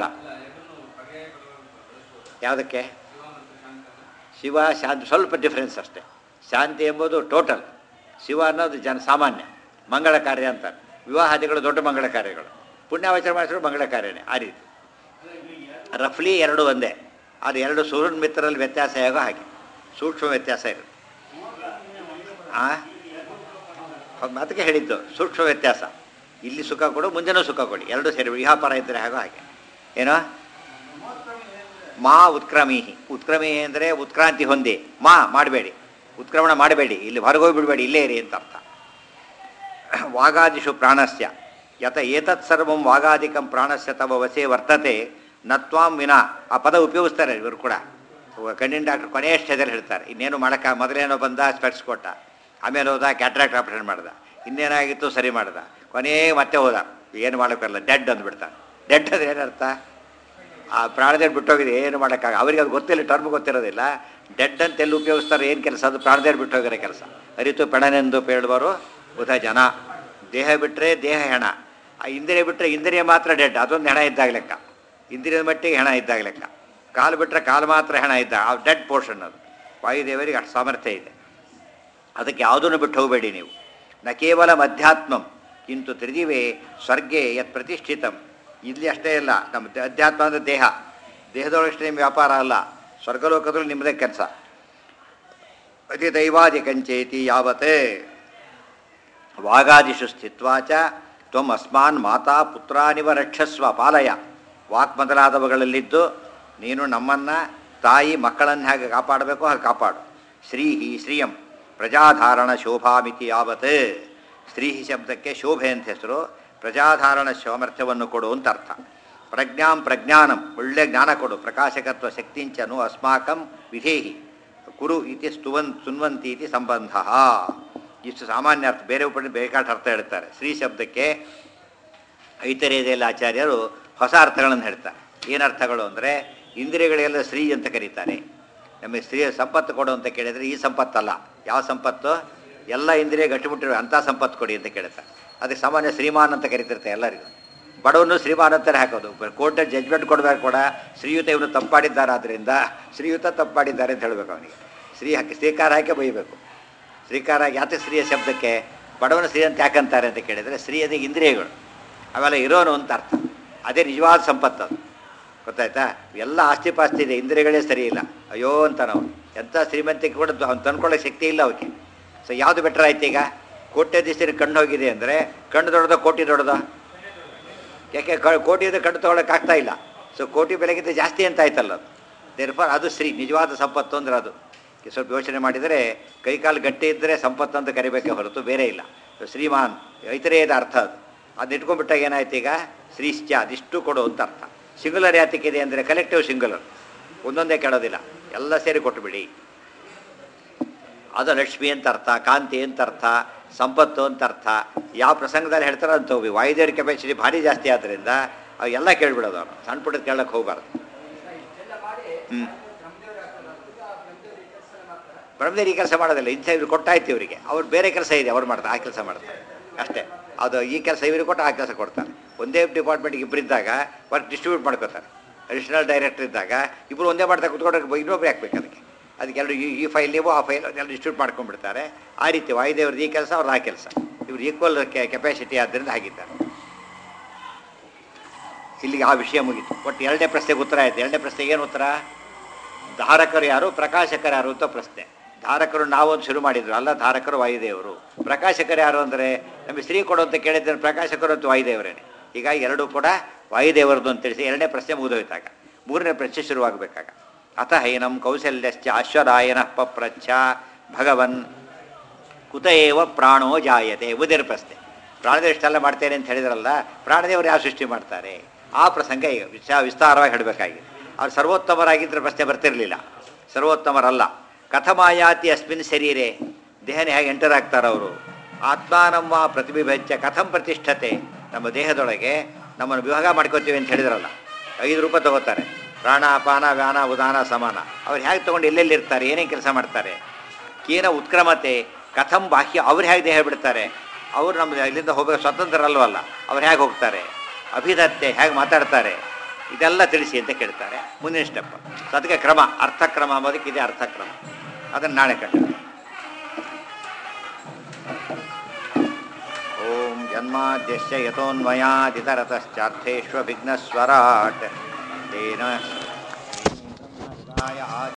ಯಾವುದಕ್ಕೆ ಶಿವ ಶಾಂತಿ ಸ್ವಲ್ಪ ಡಿಫ್ರೆನ್ಸ್ ಅಷ್ಟೇ ಶಾಂತಿ ಎಂಬುದು ಟೋಟಲ್ ಶಿವ ಅನ್ನೋದು ಜನ ಸಾಮಾನ್ಯ ಮಂಗಳ ಕಾರ್ಯ ಅಂತಾರೆ ವಿವಾಹಾದಿಗಳು ದೊಡ್ಡ ಮಂಗಳ ಕಾರ್ಯಗಳು ಪುಣ್ಯಾವಚರ ಮಾಡಿದ್ರು ಮಂಗಳ ಕಾರ್ಯನೇ ಆ ರೀತಿ ರಫ್ಲಿ ಎರಡು ಒಂದೇ ಅದು ಎರಡು ಸೂರ್ಯನ ಮಿತ್ರರಲ್ಲಿ ವ್ಯತ್ಯಾಸ ಹೇಗೋ ಹಾಗೆ ಸೂಕ್ಷ್ಮ ವ್ಯತ್ಯಾಸ ಇರುತ್ತೆ ಆ ಹೌದು, ಅದಕ್ಕೆ ಹೇಳಿದ್ದು ಸೂಕ್ಷ್ಮ ವ್ಯತ್ಯಾಸ ಇಲ್ಲಿ ಸುಖ ಕೊಡು ಮುಂಜಾನೆ ಸುಖ ಕೊಡಿ ಎರಡು ಸೇರಿ ವಿಹಾಪರ ಇದ್ದರೆ ಹಾಗೋ ಹಾಗೆ ಏನೋ ಮಾ ಉತ್ಕ್ರಮೀಹಿ ಉತ್ಕ್ರಮೀಹಿ ಅಂದರೆ ಉತ್ಕ್ರಾಂತಿ ಹೊಂದಿ ಮಾ ಮಾಡಬೇಡಿ ಉತ್ಕ್ರಮಣ ಮಾಡಬೇಡಿ ಇಲ್ಲಿ ಹೊರಗೋಗಿ ಬಿಡಬೇಡಿ ಇಲ್ಲೇ ಇರಿ ಅಂತ ಅರ್ಥ ವಾಗಾದಿಷು ಪ್ರಾಣಸ್ಯ ಯತ ಏತತ್ ಸರ್ವಂ ವಾಗಾದಿಕಂ ಪ್ರಾಣಸ್ಯ ತವ ವಸೆ ವರ್ತತೆ ನತ್ವಾಂ ವಿನ ಆ ಪದ ಉಪಯೋಗಿಸ್ತಾರೆ ಇವರು ಕೂಡ ಕಣ್ಣಿನ ಡಾಕ್ಟರ್ ಕೊನೆಯ ಸ್ಟೇಜಲ್ಲಿ ಹೇಳ್ತಾರೆ ಇನ್ನೇನು ಮಾಡೋಕ್ಕ ಮೊದಲೇನೋ ಬಂದ ಸ್ಪೆಕ್ಸ್ ಕೊಟ್ಟ ಆಮೇಲೆ ಹೋದ ಕ್ಯಾಟ್ರಾಕ್ಟ್ ಆಪರೇಷನ್ ಮಾಡ್ದ ಇನ್ನೇನಾಗಿತ್ತು ಸರಿ ಮಾಡ್ದ ಕೊನೆಯ ಮತ್ತೆ ಹೋದ ಏನು ಮಾಡೋಕ್ಕಲ್ಲ ಡೆಡ್ ಅಂದ್ಬಿಡ್ತಾನೆ ಡೆಡ್ ಅಂದ್ರೆ ಏನರ್ಥ ಆ ಪ್ರಾಣದೇವ್ರು ಬಿಟ್ಟೋಗಿದೆ ಏನು ಮಾಡೋಕ್ಕಾಗ ಅವರಿಗೆ ಅದು ಗೊತ್ತಿಲ್ಲ ಟರ್ಮ್ ಗೊತ್ತಿರೋದಿಲ್ಲ ಡೆಡ್ ಅಂತ ಎಲ್ಲಿ ಉಪಯೋಗಿಸ್ತಾರೆ ಏನು ಕೆಲಸ ಅದು ಪ್ರಾಣದೇವ್ರು ಬಿಟ್ಟೋಗಿರೋ ಕೆಲಸ ಅರಿತು ಪೆಣನೆಂದು ಪೇಳುವರು ಬುಧ ಜನ ದೇಹ ಬಿಟ್ಟರೆ ದೇಹ ಹೆಣ ಆ ಇಂದ್ರಿಯ ಬಿಟ್ಟರೆ ಇಂದ್ರಿಯ ಮಾತ್ರ ಡೆಡ್ ಅದೊಂದು ಹೆಣ ಇದ್ದಾಗ ಲೆಕ್ಕ ಇಂದ್ರಿಯದ ಮಟ್ಟಿಗೆ ಹೆಣ ಇದ್ದಾಗ ಲೆಕ್ಕ ಕಾಲು ಬಿಟ್ಟರೆ ಕಾಲು ಮಾತ್ರ ಹೆಣ ಇದ್ದಾಗ ಆ ಡೆಡ್ ಪೋರ್ಷನ್ ಅದು ವಾಯುದೇವರಿಗೆ ಅಷ್ಟು ಸಾಮರ್ಥ್ಯ ಇದೆ ಅದಕ್ಕೆ ಯಾವುದನ್ನು ಬಿಟ್ಟು ಹೋಗಬೇಡಿ ನೀವು ನ ಕೇವಲ ಅಧ್ಯಾತ್ಮಂ ಕಿಂತು ತ್ರಿದಿವೇ ಸ್ವರ್ಗೆ ಯತ್ ಪ್ರತಿಷ್ಠಿತಂ ಇಲ್ಲಿ ಅಷ್ಟೇ ಇಲ್ಲ ನಮ್ಮ ದ- ಅಧ್ಯಾತ್ಮ ಅಂದರೆ ದೇಹ ದೇಹದೊಳಗಷ್ಟೇ ನಿಮ್ಮ ವ್ಯಾಪಾರ ಅಲ್ಲ ಸ್ವರ್ಗಲೋಕದಲ್ಲಿ ನಿಮ್ಮದೇ ಕೆಲಸ ಅತಿ ದೈವಾದಿಕಂಚೇತಿ ಯಾವತ್ತೇ ವಾಗಾದಿಷು ಸ್ಥಿತ್ವಾ ಚ ತ್ವಂ ಅಸ್ಮಾನ್ ಮಾತಾ ಪುತ್ರಾನಿವ ರಕ್ಷಸ್ವ ಪಾಲಯ ವಾಕ್ ಮೊದಲಾದವುಗಳಲ್ಲಿದ್ದು ನೀನು ನಮ್ಮನ್ನು ತಾಯಿ ಮಕ್ಕಳನ್ನು ಹೇಗೆ ಕಾಪಾಡಬೇಕೋ ಹಾಗೆ ಕಾಪಾಡು ಶ್ರೀಹಿ ಶ್ರೀಯಂ ಪ್ರಜಾಧಾರಣ ಶೋಭಾಮಿತಿ ಯಾವತ್ ಸ್ತ್ರೀಹಿ ಶಬ್ದಕ್ಕೆ ಶೋಭೆ ಅಂತ ಹೆಸರು ಪ್ರಜಾಧಾರಣ ಸಾಮರ್ಥ್ಯವನ್ನು ಕೊಡು ಅಂತ ಅರ್ಥ ಪ್ರಜ್ಞಾಂ ಪ್ರಜ್ಞಾನಂ ಒಳ್ಳೆ ಜ್ಞಾನ ಕೊಡು ಪ್ರಕಾಶಕತ್ವ ಶಕ್ತಿಂಚನು ಅಸ್ಮಾಕಂ ವಿಧೇಹಿ ಕುರು ಇತಿ ಸ್ತುವನ್ ಸುನ್ವಂತಿ ಇತಿ ಸಂಬಂಧ ಇಷ್ಟು ಸಾಮಾನ್ಯ ಅರ್ಥ ಬೇರೆ ಉಪನಿಷತ್ ಬೇಕಾದ ಅರ್ಥ ಹೇಳ್ತಾರೆ ಸ್ತ್ರೀ ಶಬ್ದಕ್ಕೆ ಐತರೇದೆಲ್ಲ ಆಚಾರ್ಯರು ಹೊಸ ಅರ್ಥಗಳನ್ನು ಹೇಳ್ತಾರೆ ಏನು ಅರ್ಥಗಳು ಅಂದರೆ ಇಂದ್ರಿಯಗಳೆಲ್ಲ ಸ್ತ್ರೀ ಅಂತ ಕರೀತಾರೆ ನಮಗೆ ಸ್ತ್ರೀಯ ಸಂಪತ್ತು ಕೊಡು ಅಂತ ಕೇಳಿದರೆ ಈ ಸಂಪತ್ತಲ್ಲ ಯಾವ ಸಂಪತ್ತು ಎಲ್ಲ ಇಂದ್ರಿಯ ಗಟ್ಟಿಮುಟ್ಟಿರೋ ಅಂಥ ಸಂಪತ್ತು ಕೊಡಿ ಅಂತ ಕೇಳ್ತಾರೆ ಅದಕ್ಕೆ ಸಾಮಾನ್ಯ ಶ್ರೀಮಾನ್ ಅಂತ ಕರಿತಿರ್ತಾರೆ ಎಲ್ಲರಿಗೂ ಬಡವನು ಶ್ರೀಮಾನ್ ಅಂತಾರೆ ಹಾಕೋದು ಕೋರ್ಟಲ್ಲಿ ಜಡ್ಜ್ಮೆಂಟ್ ಕೊಡಬೇಕು ಕೂಡ ಶ್ರೀಯುತ ಇವನು ತಪ್ಪಾಡಿದ್ದಾರೆ ಆದ್ದರಿಂದ ಶ್ರೀಯುತ ತಪ್ಪಾಡಿದ್ದಾರೆ ಅಂತ ಹೇಳಬೇಕು ಅವನಿಗೆ ಶ್ರೀ ಹಾಕಿ ಶ್ರೀಕಾರ ಹಾಕಿ ಬೈಬೇಕು ಶ್ರೀಕಾರ ಯಾಕೆ ಸ್ತ್ರೀಯ ಶಬ್ದಕ್ಕೆ ಬಡವನ ಸ್ತ್ರೀ ಅಂತ ಯಾಕಂತಾರೆ ಅಂತ ಕೇಳಿದರೆ ಸ್ತ್ರೀ ಅದೇ ಇಂದ್ರಿಯಗಳು ಅವೆಲ್ಲ ಇರೋನು ಅಂತ ಅರ್ಥ ಅದೇ ನಿಜವಾದ ಸಂಪತ್ತು ಅದು ಗೊತ್ತಾಯ್ತಾ ಎಲ್ಲ ಆಸ್ತಿ ಪಾಸ್ತಿ ಇದೆ ಇಂದ್ರಿಯಗಳೇ ಸರಿ ಇಲ್ಲ ಅಯ್ಯೋ ಅಂತ ನಾವು ಎಂಥ ಶ್ರೀಮಂತಿಕೆ ಕೂಡ ಅವ್ನು ತಂದ್ಕೊಳ್ಳೋ ಶಕ್ತಿ ಇಲ್ಲ ಅವಕ್ಕೆ ಸೊ ಯಾವುದು ಬೆಟರ್ ಆಯ್ತು ಈಗ ಕೋಟ್ಯಾಧೀಶರಿಗೆ ಕಣ್ಣು ಹೋಗಿದೆ ಅಂದರೆ ಕಣ್ಣು ದೊಡ್ಡದ ಕೋಟಿ ದೊಡ್ಡದ ಯಾಕೆ ಕ ಕೋಟಿ ಇದ್ರೆ ಕಣ್ಣು ತೊಗೊಳಕ್ಕಾಗ್ತಾ ಇಲ್ಲ ಸೊ ಕೋಟಿ ಬೆಲೆಗಿಂತ ಜಾಸ್ತಿ ಅಂತ ಆಯ್ತಲ್ಲ ಅದು ದೇರ್ಫಾರ್ ಅದು ಶ್ರೀ ನಿಜವಾದ ಸಂಪತ್ತು ಅಂದ್ರೆ ಅದು ಈ ಸ್ವಲ್ಪ ಯೋಚನೆ ಮಾಡಿದರೆ ಕೈಕಾಲು ಗಟ್ಟಿ ಇದ್ದರೆ ಸಂಪತ್ತು ಅಂತ ಕರಿಬೇಕೇ ಹೊರತು ಬೇರೆ ಇಲ್ಲ ಸೊ ಶ್ರೀಮಾನ್ ಐತರೇಯದ ಅರ್ಥ ಅದು ಅದನ್ನ ಇಟ್ಕೊಂಡ್ಬಿಟ್ಟಾಗ ಏನಾಯ್ತು ಈಗ ಶ್ರೀಶ್ಚ ಅದಿಷ್ಟು ಕೊಡು ಅಂತ ಅರ್ಥ ಸಿಂಗುಲರ್ ಯಾತಕ್ಕಿದೆ ಅಂದರೆ ಕಲೆಕ್ಟಿವ್ ಸಿಂಗುಲರ್ ಒಂದೊಂದೇ ಕೇಳೋದಿಲ್ಲ ಎಲ್ಲ ಸೇರಿ ಕೊಟ್ಟುಬಿಡಿ ಅದು ಲಕ್ಷ್ಮಿ ಅಂತ ಅರ್ಥ ಕಾಂತಿ ಅಂತ ಅರ್ಥ ಸಂಪತ್ತು ಅಂತ ಅರ್ಥ ಯಾವ ಪ್ರಸಂಗದಲ್ಲಿ ಹೇಳ್ತಾರೋ ಅಂತ ಹೋಗಿ ವಾಯುದೇವ್ರ ಕೆಪಾಸಿಟಿ ಭಾರಿ ಜಾಸ್ತಿ ಆದ್ದರಿಂದ ಅವು ಎಲ್ಲ ಕೇಳ್ಬಿಡೋದು ಅವ್ರು ಸಣ್ಣ ಪುಟ್ಟದ ಕೇಳಕ್ಕೆ ಹೋಗ್ಬಾರ್ದು ಹ್ಞೂ ಬ್ರಹ್ಮದೇವ್ರು ಈ ಕೆಲಸ ಮಾಡೋದಿಲ್ಲ ಇಂಥ ಇವ್ರು ಕೊಟ್ಟಾಯ್ತು ಇವರಿಗೆ ಅವ್ರು ಬೇರೆ ಕೆಲಸ ಇದೆ ಅವ್ರು ಮಾಡ್ತಾರೆ ಆ ಕೆಲಸ ಮಾಡ್ತಾರೆ ಅಷ್ಟೇ ಅದು ಈ ಕೆಲಸ ಇವ್ರಿಗೆ ಕೊಟ್ಟು ಆ ಕೆಲಸ ಕೊಡ್ತಾರೆ ಒಂದೇ ಡಿಪಾರ್ಟ್ಮೆಂಟ್ಗೆ ಇಬ್ಬರಿದ್ದಾಗ ವರ್ಕ್ ಡಿಸ್ಟ್ರಿಬ್ಯೂಟ್ ಮಾಡ್ಕೋತಾರೆ ಅಡಿಷನಲ್ ಡೈರೆಕ್ಟರ್ ಇದ್ದಾಗ ಇಬ್ಬರು ಒಂದೇ ಮಾಡ್ತಾ ಕುತ್ಕೊಂಡ್ರೆ ಇನ್ನೊಬ್ರು ಹಾಕ್ಬೇಕು ಅದಕ್ಕೆ ಅದಕ್ಕೆ ಎರಡು ಈ ಈ ಫೈಲ್ ನೀವು ಆ ಫೈಲ್ ಎಲ್ಲ ಡಿಸ್ಟ್ರಿಬ್ಯೂಟ್ ಮಾಡ್ಕೊಂಡ್ಬಿಡ್ತಾರೆ ಆ ರೀತಿ ವಾಯುದೇವ್ರದ್ದು ಈ ಕೆಲಸ ಅವ್ರದ್ದು ಆ ಕೆಲಸ ಇವ್ರು ಈಕ್ವಲ್ ಕೆಪಾಸಿಟಿ ಆದ್ದರಿಂದ ಆಗಿದ್ದಾರೆ ಇಲ್ಲಿಗೆ ಆ ವಿಷಯ ಮುಗೀತು ಒಟ್ಟು ಎರಡನೇ ಪ್ರಶ್ನೆಗೆ ಉತ್ತರ ಆಯ್ತು ಎರಡನೇ ಪ್ರಶ್ನೆಗೆ ಏನು ಉತ್ತರ ಧಾರಕರು ಯಾರು ಪ್ರಕಾಶಕರು ಯಾರು ಅಂತ ಪ್ರಶ್ನೆ ಧಾರಕರು ನಾವು ಅಂತ ಶುರು ಮಾಡಿದ್ರು ಅಲ್ಲ ಧಾರಕರು ವಾಯುದೇವರು ಪ್ರಕಾಶಕರು ಯಾರು ಅಂದರೆ ನಮಗೆ ಸ್ತ್ರೀ ಕೊಡು ಅಂತ ಕೇಳಿದ್ರೆ ಪ್ರಕಾಶಕರು ಅಂತ ವಾಯುದೇವರೇನೆ ಹೀಗಾಗಿ ಎರಡೂ ಕೂಡ ವಾಯುದೇವರದು ಅಂತ ತಿಳಿಸಿ ಎರಡನೇ ಪ್ರಶ್ನೆ ಮುಗಿದೋಯ್ತಾಗ ಮೂರನೇ ಪ್ರಶ್ನೆ ಶುರುವಾಗಬೇಕಾಗ ಅಥ ಹೈನಂ ಕೌಶಲ್ಯಶ್ಚ ಅಶ್ವರಾಯನ ಪಪ್ರಚ್ಛ ಭಗವನ್ ಕುತ ಏವ ಪ್ರಾಣೋ ಜಾಯತೆ ಉದಿರ ಪ್ರಶ್ನೆ ಪ್ರಾಣದೇವ ಇಷ್ಟೆಲ್ಲ ಮಾಡ್ತೇನೆ ಅಂತ ಹೇಳಿದ್ರಲ್ಲ ಪ್ರಾಣದೇವರು ಯಾವ ಸೃಷ್ಟಿ ಮಾಡ್ತಾರೆ ಆ ಪ್ರಸಂಗ ಈಗ ವಿಶ ವಿಸ್ತಾರವಾಗಿ ಹೇಳಬೇಕಾಗಿದೆ ಅವ್ರು ಸರ್ವೋತ್ತಮರಾಗಿದ್ದರೆ ಪ್ರಶ್ನೆ ಬರ್ತಿರಲಿಲ್ಲ ಸರ್ವೋತ್ತಮರಲ್ಲ ಕಥಮಾಯಾತಿ ಅಸ್ಮಿನ್ ಶರೀರೆ ದೇಹನೇ ಹೇಗೆ ಎಂಟರ್ ಆಗ್ತಾರೆ ಅವರು ಆತ್ಮಾನಮ್ಮ ಪ್ರತಿಬಿಂಬಚ್ಚ ಕಥಂ ಪ್ರತಿಷ್ಠತೆ ನಮ್ಮ ದೇಹದೊಳಗೆ ನಮ್ಮನ್ನು ವಿಭಾಗ ಮಾಡ್ಕೋತೀವಿ ಅಂತ ಹೇಳಿದ್ರಲ್ಲ ಐದು ರೂಪ ತಗೋತಾರೆ ಪ್ರಾಣ ಅಪಾನ ವ್ಯಾನ ಉದಾನ ಸಮಾನ ಅವ್ರು ಹೇಗೆ ತೊಗೊಂಡು ಎಲ್ಲೆಲ್ಲಿ ಇರ್ತಾರೆ ಏನೇನು ಕೆಲಸ ಮಾಡ್ತಾರೆ ಕೀನ ಉತ್ಕ್ರಮತೆ ಕಥಂ ಬಾಹ್ಯ ಅವ್ರು ಹೇಗೆ ದೇಹ ಬಿಡ್ತಾರೆ ಅವ್ರು ನಮ್ಮ ಇಲ್ಲಿಂದ ಹೋಗಬೇಕು ಸ್ವತಂತ್ರರಲ್ವಲ್ಲ ಅವ್ರು ಹೇಗೆ ಹೋಗ್ತಾರೆ ಅಭಿಧತ್ತೆ ಹೇಗೆ ಮಾತಾಡ್ತಾರೆ ಇದೆಲ್ಲ ತಿಳಿಸಿ ಅಂತ ಕೇಳ್ತಾರೆ ಮುಂದಿನ ಸ್ಟೆಪ್ ಅದಕ್ಕೆ ಕ್ರಮ ಅರ್ಥಕ್ರಮ ಅಂಬೋದಕ್ಕೆ ಇದೆ ಅರ್ಥಕ್ರಮ ಅದನ್ನು ನಾಳೆ ಕಂಡು ಓಂ ಜನ್ಮಾದ್ಯಶ್ಚ ಯಥೋನ್ಮಯಾದಿತರತಶ್ಚಾರ್ಥೇಶ್ವ ವಿಘ್ನಸ್ವರಾಟ್ ತೇನ